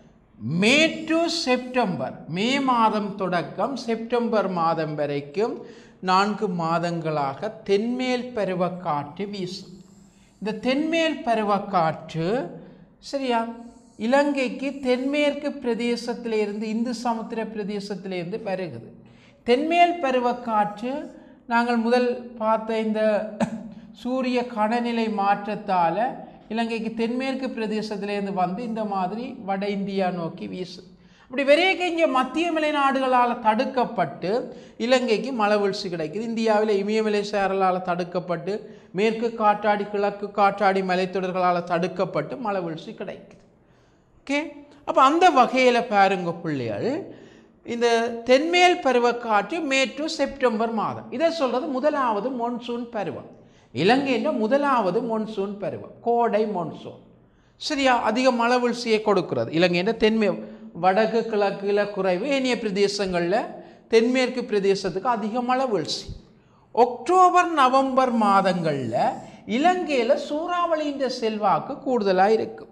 மே டு செப்டம்பர் மே மாதம் தொடக்கம் செப்டம்பர் மாதம் வரைக்கும் நான்கு மாதங்களாக தென்மேல் பருவக்காற்று வீசும் இந்த தென்மேல் பருவக்காற்று சரியா இலங்கைக்கு தென்மேற்கு பிரதேசத்திலிருந்து இந்து சமுத்திர பிரதேசத்திலிருந்து வருகுது தென்மேல் பருவக்காற்று நாங்கள் முதல் பார்த்த இந்த சூரிய கனநிலை மாற்றத்தால் இலங்கைக்கு தென்மேற்கு பிரதேசத்திலேருந்து வந்து இந்த மாதிரி வட இந்தியா நோக்கி வீசு அப்படி வரையக்க இங்கே மத்திய மலை நாடுகளால் தடுக்கப்பட்டு இலங்கைக்கு மழை வீழ்ச்சி கிடைக்குது இந்தியாவில் இமயமலை சேரலால் தடுக்கப்பட்டு மேற்கு காற்றாடி கிழக்கு காற்றாடி மலைத்தொடர்களால் தடுக்கப்பட்டு மழை வீழ்ச்சி கிடைக்குது ஓகே அப்போ அந்த வகையில் பாருங்க பிள்ளைகள் இந்த தென்மேல் பருவக்காற்று மே டு செப்டம்பர் மாதம் இதை சொல்கிறது முதலாவது மொன்சூன் பருவம் இலங்கையின் முதலாவது மொன்சூன் பருவம் கோடை மொன்சூன் சரியா அதிக மழை வீழ்ச்சியை கொடுக்கிறது இலங்கையின் தென்மே வடக்கு கிழக்குல குறைவு ஏனைய பிரதேசங்களில் தென்மேற்கு பிரதேசத்துக்கு அதிக மழை வீழ்ச்சி அக்டோபர் நவம்பர் மாதங்களில் இலங்கையில் சூறாவளியின் செல்வாக்கு கூடுதலாக இருக்கும்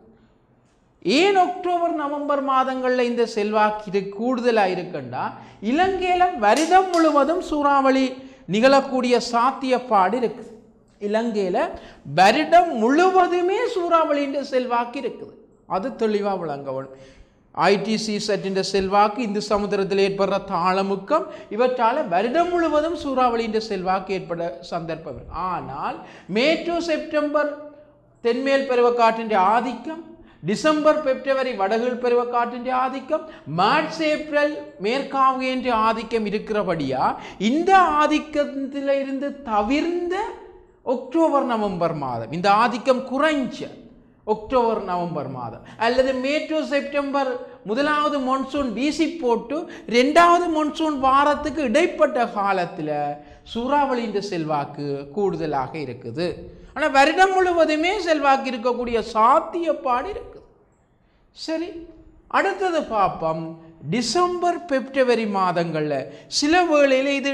ஏன் அக்டோபர் நவம்பர் மாதங்களில் இந்த செல்வாக்கு இது கூடுதலாக இருக்குன்னா இலங்கையில் வருடம் முழுவதும் சூறாவளி நிகழக்கூடிய சாத்தியப்பாடு இருக்குது இலங்கையில் வருடம் முழுவதுமே சூறாவளின்ற செல்வாக்கு இருக்குது அது தெளிவாக விளங்க வேணும் ஐடிசி செட்டின்ற செல்வாக்கு இந்து சமுத்திரத்தில் ஏற்படுற தாளமுக்கம் இவற்றால் வருடம் முழுவதும் சூறாவளின்ற செல்வாக்கு ஏற்பட சந்தர்ப்பம் இருக்கு. ஆனால் மே டு செப்டம்பர் தென்மேல் பருவக்காற்றின் ஆதிக்கம் டிசம்பர் பிப்ரவரி வடகிழ் பருவக்காற்றின் ஆதிக்கம் மார்ச் ஏப்ரல் மேற்காவுகின்ற ஆதிக்கம் இருக்கிறபடியா இந்த ஆதிக்கத்தில் இருந்து தவிர்ந்த அக்டோபர் நவம்பர் மாதம் இந்த ஆதிக்கம் குறைஞ்ச அக்டோபர் நவம்பர் மாதம் அல்லது மே டு செப்டம்பர் முதலாவது மொன்சூன் வீசி போட்டு ரெண்டாவது மொன்சூன் வாரத்துக்கு இடைப்பட்ட காலத்தில் சூறாவளியின் செல்வாக்கு கூடுதலாக இருக்குது ஆனால் வருடம் முழுவதுமே செல்வாக்கு இருக்கக்கூடிய சாத்தியப்பாடு இருக்குது சரி அடுத்தது பார்ப்போம் டிசம்பர் பிப்ரவரி மாதங்களில் சில வேளையில் இது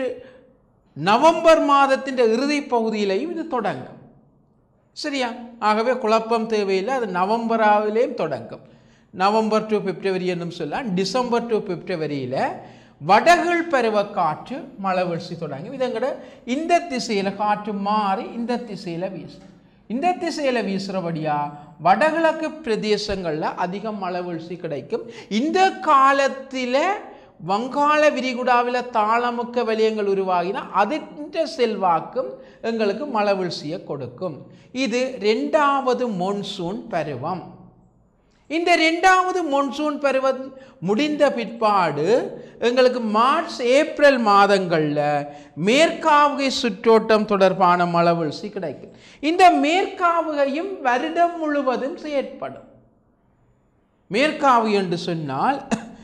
நவம்பர் மாதத்தின் இறுதி பகுதியிலையும் இது தொடங்கும் சரியா ஆகவே குழப்பம் தேவையில்லை அது நவம்பராவிலேயும் தொடங்கும் நவம்பர் டு பிப்ரவரி என்னும் சொல்லலாம் டிசம்பர் டு பிப்ரவரியில் வடகிழ் பருவ காற்று மழை வீழ்ச்சி தொடங்கும் இதங்கட இந்த திசையில் காற்று மாறி இந்த திசையில் வீசும் இந்த திசையில் வீசுகிறபடியா வடகிழக்கு பிரதேசங்களில் அதிக மழை வீழ்ச்சி கிடைக்கும் இந்த காலத்தில் வங்காள விரிகுடாவில் தாளமுக்க வலயங்கள் உருவாகினா அதின்ற செல்வாக்கும் எங்களுக்கு மழை வீழ்ச்சியை கொடுக்கும் இது ரெண்டாவது மொன்சூன் பருவம் இந்த ரெண்டாவது மொன்சூன் பருவம் முடிந்த பிற்பாடு எங்களுக்கு மார்ச் ஏப்ரல் மாதங்களில் மேற்காவுகை சுற்றோட்டம் தொடர்பான மழை வீழ்ச்சி கிடைக்கும் இந்த மேற்காவுகையும் வருடம் முழுவதும் செயற்படும் மேற்காவு என்று சொன்னால்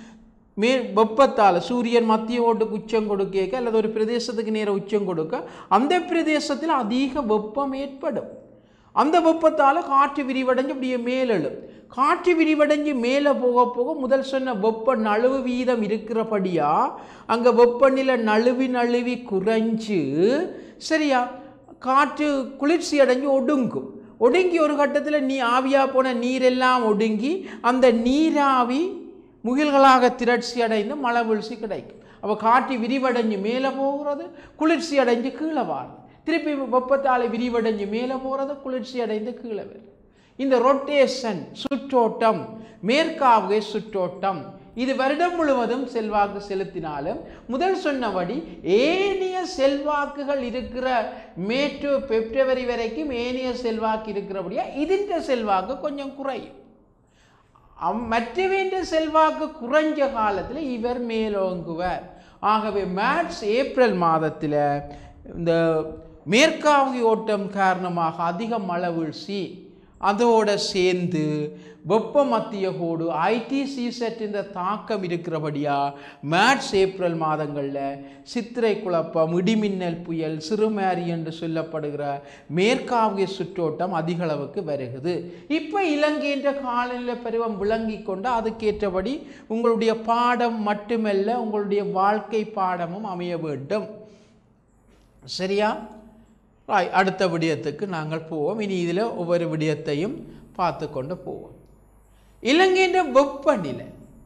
மே வெப்பத்தால் சூரியன் மத்திய ஓட்டுக்கு உச்சம் கொடுக்க அல்லது ஒரு பிரதேசத்துக்கு நேர உச்சம் கொடுக்க அந்த பிரதேசத்தில் அதிக வெப்பம் ஏற்படும் அந்த வெப்பத்தால் காற்று விரிவடைஞ்சு அப்படியே மேலெழும் காற்று விரிவடைஞ்சு மேலே போக போக முதல் சொன்ன வெப்ப நழுவு வீதம் இருக்கிறபடியா அங்கே வெப்பநிலை நழுவி நழுவி குறைஞ்சு சரியா காற்று குளிர்ச்சி அடைஞ்சு ஒடுங்கும் ஒடுங்கி ஒரு கட்டத்தில் நீ ஆவியாக போன நீரெல்லாம் ஒடுங்கி அந்த நீராவி முகில்களாக திரட்சி அடைந்து மழை வீழ்ச்சி கிடைக்கும் அப்போ காற்று விரிவடைஞ்சு மேலே போகிறது குளிர்ச்சி அடைஞ்சு கீழே வாரும் திருப்பி வெப்பத்தால் விரிவடைஞ்சு மேலே போகிறது குளிர்ச்சி அடைந்து கீழே வரும் இந்த ரொட்டேஷன் சுற்றோட்டம் மேற்காவுகை சுற்றோட்டம் இது வருடம் முழுவதும் செல்வாக்கு செலுத்தினாலும் முதல் சொன்னபடி ஏனைய செல்வாக்குகள் இருக்கிற மே டு பிப்ரவரி வரைக்கும் ஏனைய செல்வாக்கு இருக்கிறபடியா ഇതിൻ്റെ செல்வாக்கு கொஞ்சம் குறையும் அம்- மற்றவேண்ட செல்வாக்கு குறைஞ்ச காலத்தில் இவர் மேலோங்குவர் ஆகவே மார்ச் ஏப்ரல் மாதத்தில் இந்த மேற்காவி ஓட்டம் காரணமாக அதிக மழை வீழ்ச்சி அதோட சேர்ந்து வெப்ப மத்திய கோடு ஐடிசி செட் இந்த தாக்கம் இருக்கிறபடியா மார்ச் ஏப்ரல் மாதங்களில் சித்திரை குழப்பம் இடிமின்னல் புயல் சிறுமேரி என்று சொல்லப்படுகிற மேற்காவிய சுற்றோட்டம் அதிக அளவுக்கு வருகிறது இப்போ இலங்கைன்ற காலநிலை பருவம் விளங்கி கொண்டு அதுக்கேற்றபடி உங்களுடைய பாடம் மட்டுமல்ல உங்களுடைய வாழ்க்கை பாடமும் அமைய வேண்டும் சரியா ராய் அடுத்த விடயத்துக்கு நாங்கள் போவோம் இனி இதில் ஒவ்வொரு விடயத்தையும் பார்த்து கொண்டு போவோம் இலங்கையின் வெப்பநிலை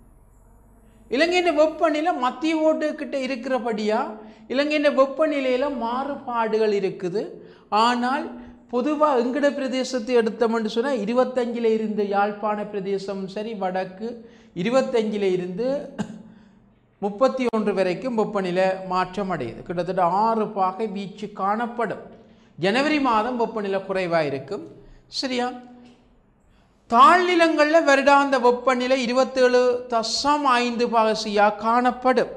இலங்கையின் வெப்பநிலை மத்திய ஓட்டுக்கிட்ட இருக்கிறபடியா இலங்கையின் வெப்பநிலையில் மாறுபாடுகள் இருக்குது ஆனால் பொதுவாக எங்கட பிரதேசத்தை எடுத்தோம்னு சொன்னால் இருபத்தஞ்சில் இருந்து யாழ்ப்பாண பிரதேசம் சரி வடக்கு இருபத்தஞ்சில் இருந்து முப்பத்தி ஒன்று வரைக்கும் வெப்பநிலை மாற்றம் அடையுது கிட்டத்தட்ட ஆறு பாகை வீச்சு காணப்படும் ஜனவரி மாதம் வெப்பநிலை குறைவாக இருக்கும் சரியா தாழ்நிலங்களில் வருடாந்த வெப்பநிலை இருபத்தேழு தசம் ஐந்து பாகசியாக காணப்படும்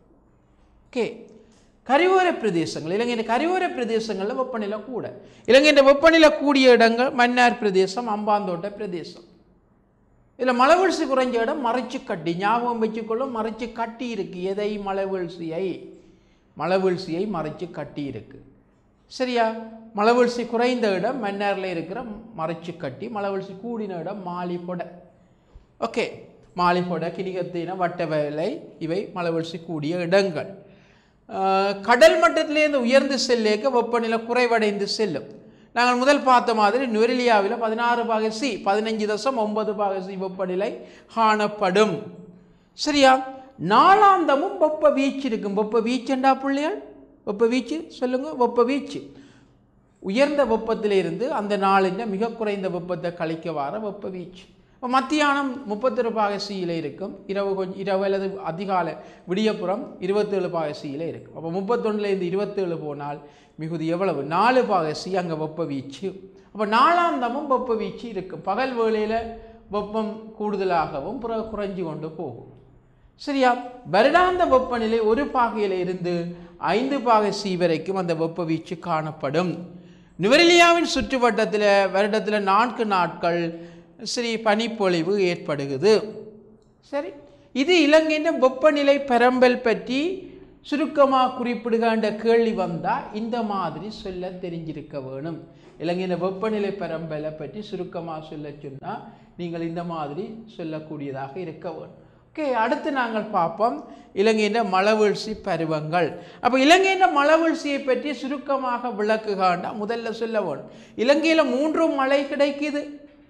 ஓகே கரையோர பிரதேசங்கள் இலங்கையின் கரையோர பிரதேசங்களில் வெப்பநிலை கூட இலங்கையின் வெப்பநிலை கூடிய இடங்கள் மன்னார் பிரதேசம் அம்பாந்தோட்ட பிரதேசம் இதில் மலை வீழ்ச்சி குறைஞ்ச இடம் மறைச்சு கட்டி ஞாபகம் வச்சுக்கொள்ளும் மறைச்சு கட்டி இருக்கு எதை மலை வீழ்ச்சியை மலை வீழ்ச்சியை மறைச்சு கட்டி இருக்கு சரியா மலை வீழ்ச்சி குறைந்த இடம் மன்னாரில் இருக்கிற மறைச்சு கட்டி மலை வீழ்ச்சி கூடின இடம் மாலிப்பொடை ஓகே மாலிப்பொடை கிணிகத்தின வட்ட வேலை இவை மலை வீழ்ச்சி கூடிய இடங்கள் ஆஹ், கடல் மட்டத்திலேருந்து உயர்ந்து செல்லேக்க வெப்பநிலை குறைவடைந்து செல்லும் நாங்கள் முதல் பார்த்த மாதிரி நுரெலியாவில் பதினாறு பாக சி பதினஞ்சு தசம் ஒன்பது பாக சி வெப்பநிலை காணப்படும் சரியா நாளாந்தமும் வெப்ப வீச்சு இருக்கும் வெப்ப வீச்சுண்டா பிள்ளைகள் வெப்ப வீச்சு சொல்லுங்க வெப்ப வீச்சு உயர்ந்த வெப்பத்திலிருந்து அந்த நாளின் மிக குறைந்த வெப்பத்தை கழிக்க வர வெப்ப வீச்சு இப்போ மத்தியானம் முப்பத்தொரு பாக சியில் இருக்கும் இரவு கொஞ்சம் இரவு அல்லது அதிகாலை விடியப்புறம் இருபத்தேழு பாக சியில் இருக்கும் அப்போ முப்பத்தொன்னுலேருந்து இருபத்தேழு போனால் மிகுதி எவ்வளவு நாலு பாக சி அங்கே வெப்ப வீச்சு அப்போ நாளாந்தமும் வெப்ப வீச்சு இருக்கும் பகல் வேளையில் வெப்பம் கூடுதலாகவும் பிறகு குறைஞ்சு கொண்டு போகும் சரியா வருடாந்த வெப்பநிலை ஒரு பாகையில் இருந்து ஐந்து பாகை சி வரைக்கும் அந்த வெப்ப வீச்சு காணப்படும் நுவரெலியாவின் சுற்றுவட்டத்தில் வருடத்தில் நான்கு நாட்கள் சரி பனிப்பொழிவு ஏற்படுகிறது சரி இது இலங்கையின் வெப்பநிலை பரம்பல் பற்றி சுருக்கமாக குறிப்பிடுகின்ற கேள்வி வந்தால் இந்த மாதிரி சொல்ல தெரிஞ்சிருக்க வேணும் இலங்கையின் வெப்பநிலை பரம்பலை பற்றி சுருக்கமாக சொல்ல சொன்னால் நீங்கள் இந்த மாதிரி சொல்லக்கூடியதாக இருக்க வேணும் ஓகே அடுத்து நாங்கள் பார்ப்போம் இலங்கையின் மலவீழ்ச்சி பருவங்கள் அப்போ இலங்கையின் மலவீழ்ச்சியை பற்றி சுருக்கமாக விளக்குகாண்டா முதல்ல சொல்ல வேணும் இலங்கையில் மூன்று மழை கிடைக்குது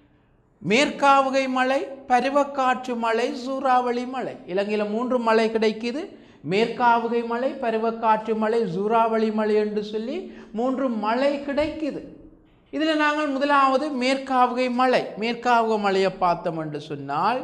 மேற்காவுகை மழை பருவக்காற்று மழை சூறாவளி மழை இலங்கையில் மூன்று மழை கிடைக்குது மேற்காவுகை மழை பருவக்காற்று மழை சூறாவளி மழை என்று சொல்லி மூன்று மழை கிடைக்குது இதில் நாங்கள் முதலாவது மேற்காவுகை மழை மேற்காவுகை மழையை பார்த்தோம் என்று சொன்னால்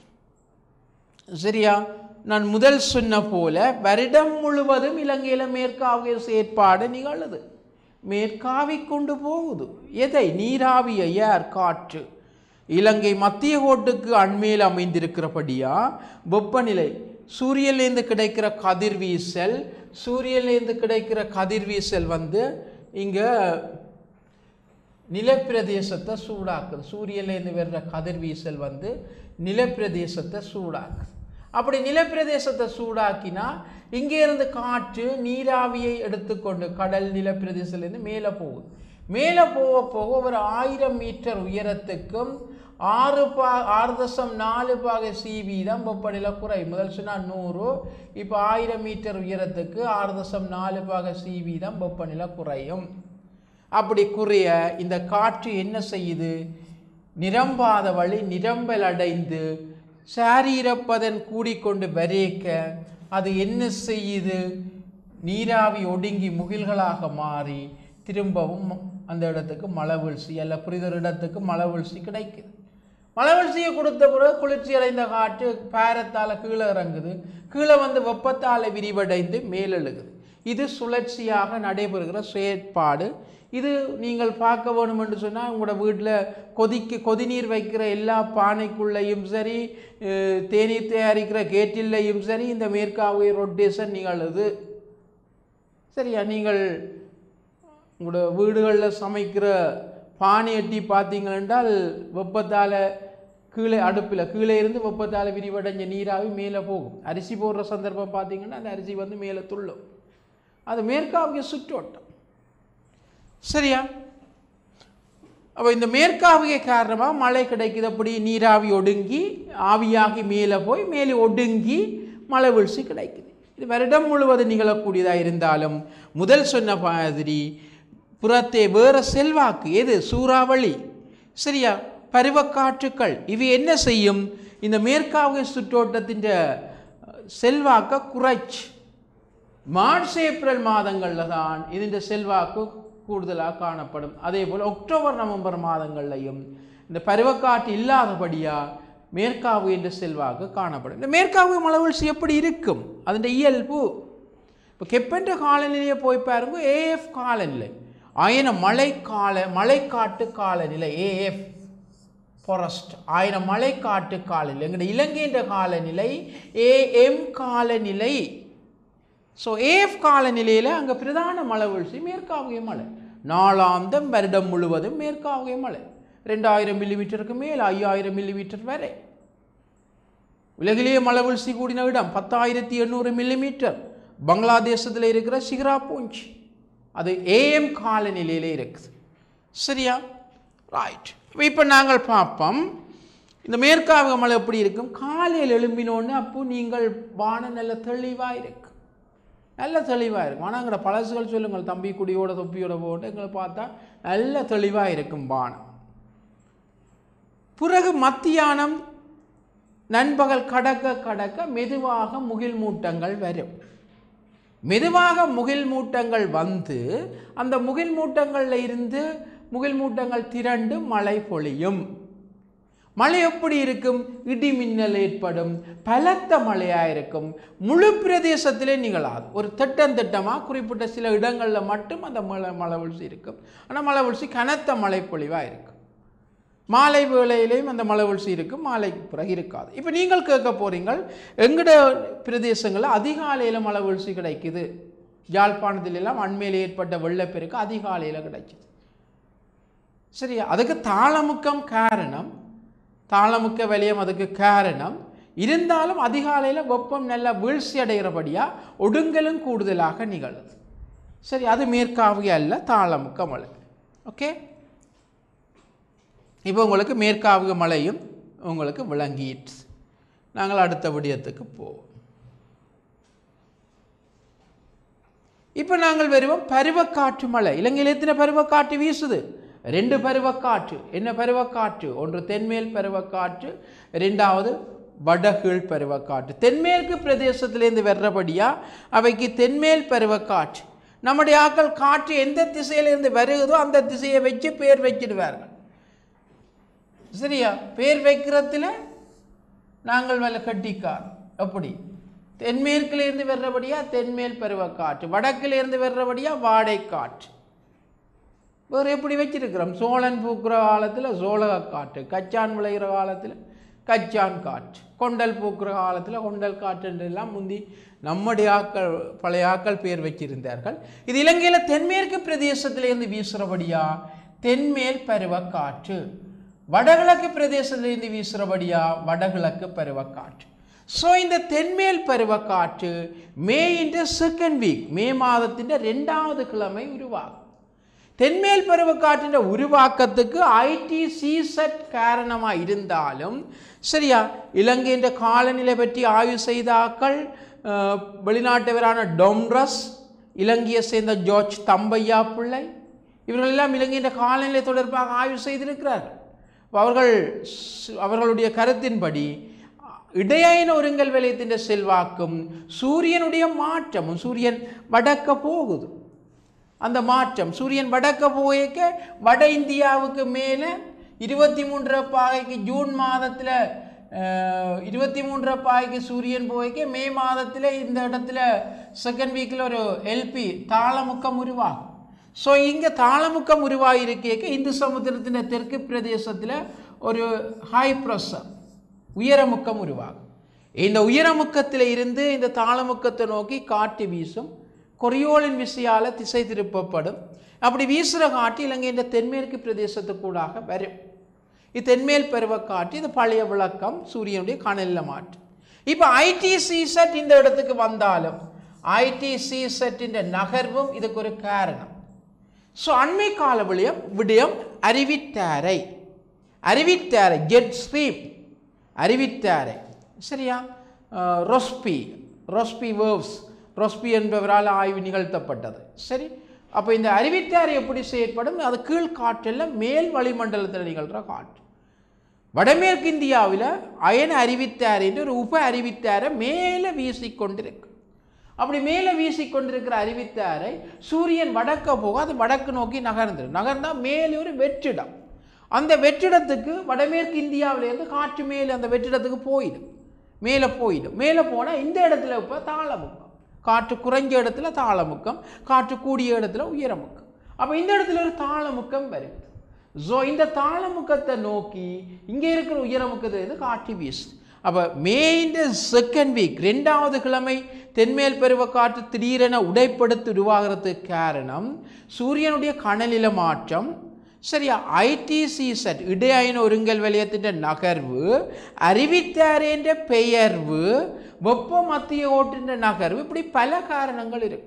சரியா நான் முதல் சொன்ன போல வருடம் முழுவதும் இலங்கையில் மேற்காவிய செயற்பாடு நிகழுது மேற்காவி கொண்டு போகுது எதை நீராவிய ஏர் காற்று இலங்கை மத்திய கோட்டுக்கு அண்மையில் அமைந்திருக்கிறபடியா வெப்பநிலை சூரியன்லேருந்து கிடைக்கிற கதிர்வீசல் சூரியன்லேருந்து கிடைக்கிற கதிர்வீசல் வந்து இங்கே நிலப்பிரதேசத்தை சூடாக்குது சூரியன்லேருந்து வர்ற கதிர்வீசல் வந்து நிலப்பிரதேசத்தை சூடாக்குது அப்படி நிலப்பிரதேசத்தை சூடாக்கினா இங்கே இருந்து காற்று நீராவியை எடுத்துக்கொண்டு கடல் நிலப்பிரதேசத்துலேருந்து மேலே போகுது மேலே போக போக ஒரு ஆயிரம் மீட்டர் உயரத்துக்கும் ஆறு பா ஆறு தசம் நாலு பாக சி வீதம் வெப்பநிலை குறை முதல் சொன்னால் நூறு இப்போ ஆயிரம் மீட்டர் உயரத்துக்கு ஆறு தசம் நாலு பாக சி வீதம் வெப்பநிலை குறையும் அப்படி குறைய இந்த காற்று என்ன செய்யுது நிரம்பாத வழி நிரம்பல் அடைந்து சாரீரப்பதன் கூடிக்கொண்டு வரைக்க அது என்ன செய்யுது நீராவி ஒடுங்கி முகில்களாக மாறி திரும்பவும் அந்த இடத்துக்கு மழை வீழ்ச்சி அல்ல புரிதொரு இடத்துக்கு மழை வீழ்ச்சி கிடைக்குது மழை வீழ்ச்சியை கொடுத்த பிறகு குளிர்ச்சி அடைந்த காற்று பேரத்தால் கீழே இறங்குது கீழே வந்து வெப்பத்தால் விரிவடைந்து மேலெழுகுது இது சுழற்சியாக நடைபெறுகிற செயற்பாடு இது நீங்கள் பார்க்க வேணும் என்று சொன்னால் உங்களோட வீட்டில் கொதிக்க கொதிநீர் வைக்கிற எல்லா பானைக்குள்ளேயும் சரி அஹ், தேநீர் தயாரிக்கிற கேட்டில்லையும் சரி இந்த மேற்காவிய ரொட்டேஷன் நிகழுது சரியா நீங்கள் உங்களோட வீடுகளில் சமைக்கிற பானை எட்டி பார்த்தீங்க என்றால் வெப்பத்தால் கீழே அடுப்பில் கீழே இருந்து வெப்பத்தால் விரிவடைஞ்ச நீராவி மேலே போகும் அரிசி போடுற சந்தர்ப்பம் பார்த்தீங்கன்னா அந்த அரிசி வந்து மேலே துள்ளும் அது மேற்காவிய சுற்றோட்டம் சரியா அப்போ இந்த மேற்காவிய காரணமாக மழை கிடைக்குது அப்படி நீராவி ஒடுங்கி ஆவியாகி மேலே போய் மேலே ஒடுங்கி மழை வீழ்ச்சி கிடைக்குது இது வருடம் முழுவதும் நிகழக்கூடியதாக இருந்தாலும் முதல் சொன்ன மாதிரி புறத்தே வேற செல்வாக்கு எது சூறாவளி சரியா பருவக்காற்றுக்கள் இவை என்ன செய்யும் இந்த மேற்காவிய சுற்றோட்டத்தின் செல்வாக்க குறைச்சு மார்ச் ஏப்ரல் மாதங்களில் தான் ഇതിൻ്റെ செல்வாக்கு കൂടുതലാக காணப்படும் அதே போல் அக்டோபர் நவம்பர் மாதங்கள்லையும் இந்த பருவக்காற்று இல்லாதபடியா மேற்காவு என்ற செல்வாக்கு காணப்படும் இந்த மேற்காவு மலவீழ்ச்சி எப்படி இருக்கும் அதன் இயல்பு இப்போ கெப்பென்ற காலநிலையை போய் பாருங்க ஏஎஃப் காலநிலை ஆயின மழைக்கால மழைக்காட்டு காலநிலை ஏஎஃப் ஃபாரஸ்ட் ஆயிரம் மழைக்காட்டு காலநிலை எங்களுடைய இலங்கைன்ற காலநிலை ஏஎம் காலநிலை ஸோ ஏஎஃப் காலநிலையில் அங்கே பிரதான மழை வீழ்ச்சி மேற்காவிய மழை நாளாந்தம் வருடம் முழுவதும் மேற்காவிய மழை ரெண்டாயிரம் மில்லிமீட்டருக்கு மேல் ஐயாயிரம் மில்லிமீட்டர் வரை உலகிலேயே மழை வீழ்ச்சி கூடின இடம் பத்தாயிரத்தி எண்ணூறு மில்லிமீட்டர் பங்களாதேசத்தில் இருக்கிற சிகரா பூஞ்ச் அது ஏஎம் காலநிலையிலே இருக்குது சரியா ரைட் இப்போ நாங்கள் பார்ப்போம் இந்த மேற்காவிய மழை எப்படி இருக்கும் காலையில் எழும்பினோன்னு அப்போ நீங்கள் வானம் நல்ல தெளிவாக இருக்கு நல்ல தெளிவாக இருக்கும் ஆனால் எங்களோட பழசுகள் சொல்லுங்கள் தம்பி குடியோட தொப்பியோட போட்டு எங்களை பார்த்தா நல்ல தெளிவாக இருக்கும் வானம் பிறகு மத்தியானம் நண்பகல் கடக்க கடக்க மெதுவாக முகில் மூட்டங்கள் வரும் மெதுவாக முகில் மூட்டங்கள் வந்து அந்த முகில் மூட்டங்களில் இருந்து முகில் மூட்டங்கள் திரண்டு மழை பொழியும் மழை எப்படி இருக்கும் இடி மின்னல் ஏற்படும் பலத்த மழையாக இருக்கும் முழு பிரதேசத்திலே நிகழாது ஒரு திட்டம் திட்டமாக குறிப்பிட்ட சில இடங்களில் மட்டும் அந்த மழை மழை வீழ்ச்சி இருக்கும் ஆனால் மழை வீழ்ச்சி கனத்த மழை பொழிவாக இருக்கும் மாலை வேளையிலையும் அந்த மழை வீழ்ச்சி இருக்கும் மாலைக்கு பிறகு இருக்காது இப்போ நீங்கள் கேட்க போறீங்கள் எங்கட பிரதேசங்களில் அதிகாலையில் மழை வீழ்ச்சி கிடைக்குது யாழ்ப்பாணத்தில் எல்லாம் அண்மையில் ஏற்பட்ட வெள்ளப்பெருக்கு அதிகாலையில் கிடைக்குது சரியா அதுக்கு தாளமுக்கம் காரணம் தாளமுக்க வலியம் அதுக்கு காரணம் இருந்தாலும் அதிகாலையில் வெப்பம் நல்லா வீழ்ச்சி அடைகிறபடியா ஒடுங்கலும் கூடுதலாக நிகழுது சரி அது மேற்காவிய அல்ல தாளமுக்க மழை ஓகே இப்போ உங்களுக்கு மேற்காவிய மழையும் உங்களுக்கு விளங்கிட்டு நாங்கள் அடுத்த விடயத்துக்கு போவோம் இப்போ நாங்கள் வருவோம் பருவக்காற்று மழை இலங்கையில் எத்தனை பருவக்காற்று வீசுது ரெண்டு பருவக்காற்று என்ன பருவக்காற்று ஒன்று தென்மேல் பருவக்காற்று ரெண்டாவது வடகீழ் பருவக்காற்று தென்மேற்கு பிரதேசத்திலேருந்து வர்றபடியா அவைக்கு தென்மேல் பருவக்காற்று நம்முடைய ஆக்கள் காற்று எந்த திசையிலிருந்து வருகிறதோ அந்த திசையை வச்சு பேர் வச்சிடுவார்கள் சரியா பேர் வைக்கிறதுல நாங்கள் வல கட்டிக்கார் அப்படி தென்மேற்கிலிருந்து வர்றபடியா தென்மேல் பருவக்காற்று வடக்கிலிருந்து வர்றபடியா வாடை காற்று வேறு எப்படி வச்சிருக்கிறோம் சோழன் பூக்கிற காலத்தில் சோழக காற்று கச்சான் விளைகிற காலத்தில் கச்சான் காற்று கொண்டல் பூக்கிற காலத்தில் கொண்டல் காற்று என்றெல்லாம் முந்தி நம்முடைய ஆக்கள் பழைய ஆக்கள் பேர் வச்சிருந்தார்கள் இது இலங்கையில் தென்மேற்கு பிரதேசத்திலேருந்து வீசுகிறபடியா தென்மேல் பருவக்காற்று வடகிழக்கு பிரதேசத்திலேருந்து வீசுகிறபடியா வடகிழக்கு பருவக்காற்று ஸோ இந்த தென்மேல் பருவக்காற்று மே இன் செகண்ட் வீக் மே மாதத்தின் ரெண்டாவது கிழமை உருவாகும் தென்மேல் பருவக்காற்றின் உருவாக்கத்துக்கு ஐடி சீசட் காரணமாக இருந்தாலும் சரியா இலங்கையின் காலநிலை பற்றி ஆய்வு செய்தாக்கள் அஹ், வெளிநாட்டவரான டொம்ரஸ் இலங்கையை சேர்ந்த ஜார்ஜ் தம்பையா பிள்ளை இவர்கள் எல்லாம் இலங்கையின் காலநிலை தொடர்பாக ஆய்வு செய்திருக்கிறார்கள் அப்ப அவர்கள் ஸ்- அவர்களுடைய கருத்தின்படி இடையன ஒருங்கல் வலயத்தின் செல்வாக்கும் சூரியனுடைய மாற்றமும் சூரியன் வடக்க போகுது அந்த மாற்றம் சூரியன் வடக்க போய்க்க வட இந்தியாவுக்கு மேலே இருபத்தி மூன்றரை பாகைக்கு ஜூன் மாதத்தில் இருபத்தி மூன்றரை பாகைக்கு சூரியன் போய்க்க மே மாதத்தில் இந்த இடத்துல செகண்ட் வீக்கில் ஒரு எல்பி தாளமுக்கம் உருவாகும் ஸோ இங்கே தாளமுக்கம் உருவாகி இருக்க இந்து சமுத்திரத்தின் தெற்கு பிரதேசத்தில் ஒரு ஹை ப்ரெஷர் உயரமுக்கம் உருவாகும் இந்த உயரமுக்கத்தில் இருந்து இந்த தாளமுக்கத்தை நோக்கி காற்று வீசும் கொரியோலின் விசையால் திசை திருப்பப்படும் அப்படி வீசுகிற காற்று இலங்கையின் தென்மேற்கு பிரதேசத்துக்கூடாக வரும் இது தென்மேல் பருவக்காற்று இது பழைய விளக்கம் சூரியனுடைய கணலில் மாற்றம் இப்போ ஐடிசி செட் இந்த இடத்துக்கு வந்தாலும் ஐடிசி செட்டின் நகர்வும் இதுக்கு ஒரு காரணம் ஸோ அண்மை கால விடயம் விடயம் அறிவித்தாரை அறிவித்தாரை ஜெட் ஸ்ட்ரீம் அறிவித்தாரை சரியா அஹ், ரொஸ்பி ரொஸ்பி வேவ்ஸ் ரொஸ்பி என்பவரால் ஆய்வு நிகழ்த்தப்பட்டது சரி அப்போ இந்த அறிவித்தாரை எப்படி செயற்படும் அது கீழ் காற்றில் மேல் வளிமண்டலத்தில் நிகழ்கிற காற்று வடமேற்கு இந்தியாவில் அயன அறிவித்தார் என்று ஒரு உப அறிவித்தாரை மேலே வீசிக்கொண்டிருக்கு அப்படி மேலே வீசிக்கொண்டிருக்கிற அறிவித்தாரை சூரியன் வடக்க போக அது வடக்கு நோக்கி நகர்ந்துடும் நகர்ந்தால் மேலே ஒரு வெற்றிடம் அந்த வெற்றிடத்துக்கு வடமேற்கு இந்தியாவிலேருந்து காற்று மேலே அந்த வெற்றிடத்துக்கு போயிடும் மேலே போயிடும் மேலே போனால் இந்த இடத்துல இப்போ தாளமுக்கம் காற்று குறைஞ்ச இடத்துல தாளமுக்கம் காற்று கூடிய இடத்துல உயரமுக்கம் அப்போ இந்த இடத்துல ஒரு தாளமுக்கம் வருது ஸோ இந்த தாளமுக்கத்தை நோக்கி இங்கே இருக்கிற உயரமுக்கத்தை வந்து காற்று வீசுது அப்போ மே இந்த செகண்ட் வீக் ரெண்டாவது கிழமை தென்மேல் பருவக்காற்று திடீரென உடைப்படுத்தி உருவாகிறதுக்கு காரணம் சூரியனுடைய கணலில மாற்றம் சரியா ஐடிசி செட் இடையன ஒருங்கல் வலயத்தின் நகர்வு அறிவித்தாரேன்ற பெயர்வு வெப்ப மத்திய ஓட்டின் நகர்வு இப்படி பல காரணங்கள் இருக்கு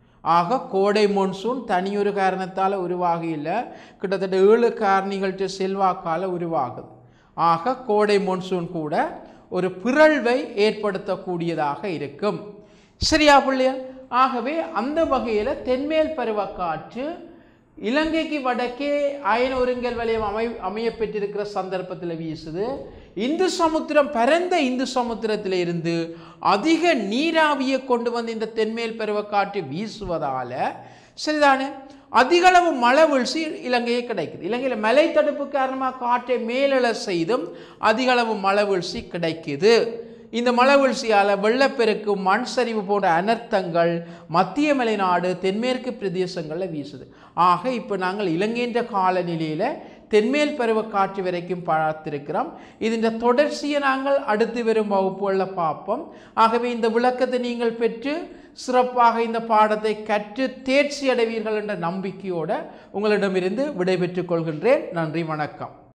ஆக கோடை மான்சூன் தனியொரு காரணத்தால் உருவாகல கிட்டத்தட்ட ஏழு காரணிகள்ட்ட செல்வாக்கால் உருவாகுது ஆக கோடை மான்சூன் கூட ஒரு பிறழ்வை ஏற்படுத்தக்கூடியதாக இருக்கும் சரியா பிள்ளையா ஆகவே அந்த வகையில் தென்மேல் பருவக்காற்று இலங்கைக்கு வடக்கே அயன ஒருங்கல் வலயம் அமை அமைய பெற்றிருக்கிற சந்தர்ப்பத்தில் வீசுது இந்து சமுத்திரம் பரந்த இந்து சமுத்திரத்தில் இருந்து அதிக நீராவியை கொண்டு வந்து இந்த தென்மேல் பருவக்காற்று வீசுவதால சரிதானே அதிகளவு மழை வீழ்ச்சி இலங்கையே கிடைக்குது இலங்கையில் மலை தடுப்பு காரணமாக காற்றை மேலெழ செய்தும் அதிகளவு மழை வீழ்ச்சி கிடைக்குது இந்த மழை வீழ்ச்சியால் வெள்ளப்பெருக்கு மண் சரிவு போன்ற அனர்த்தங்கள் மத்திய மலைநாடு தென்மேற்கு பிரதேசங்களில் வீசுது ஆக இப்போ நாங்கள் இலங்கைன்ற காலநிலையில் தென்மேல் பருவக்காற்று வரைக்கும் பார்த்திருக்கிறோம் இதன் தொடர்ச்சியை நாங்கள் அடுத்து வரும் வகுப்புகளில் பார்ப்போம் ஆகவே இந்த விளக்கத்தை நீங்கள் பெற்று சிறப்பாக இந்த பாடத்தை கற்று தேர்ச்சி அடைவீர்கள் என்ற நம்பிக்கையோடு உங்களிடமிருந்து விடைபெற்றுக் கொள்கின்றேன் நன்றி வணக்கம்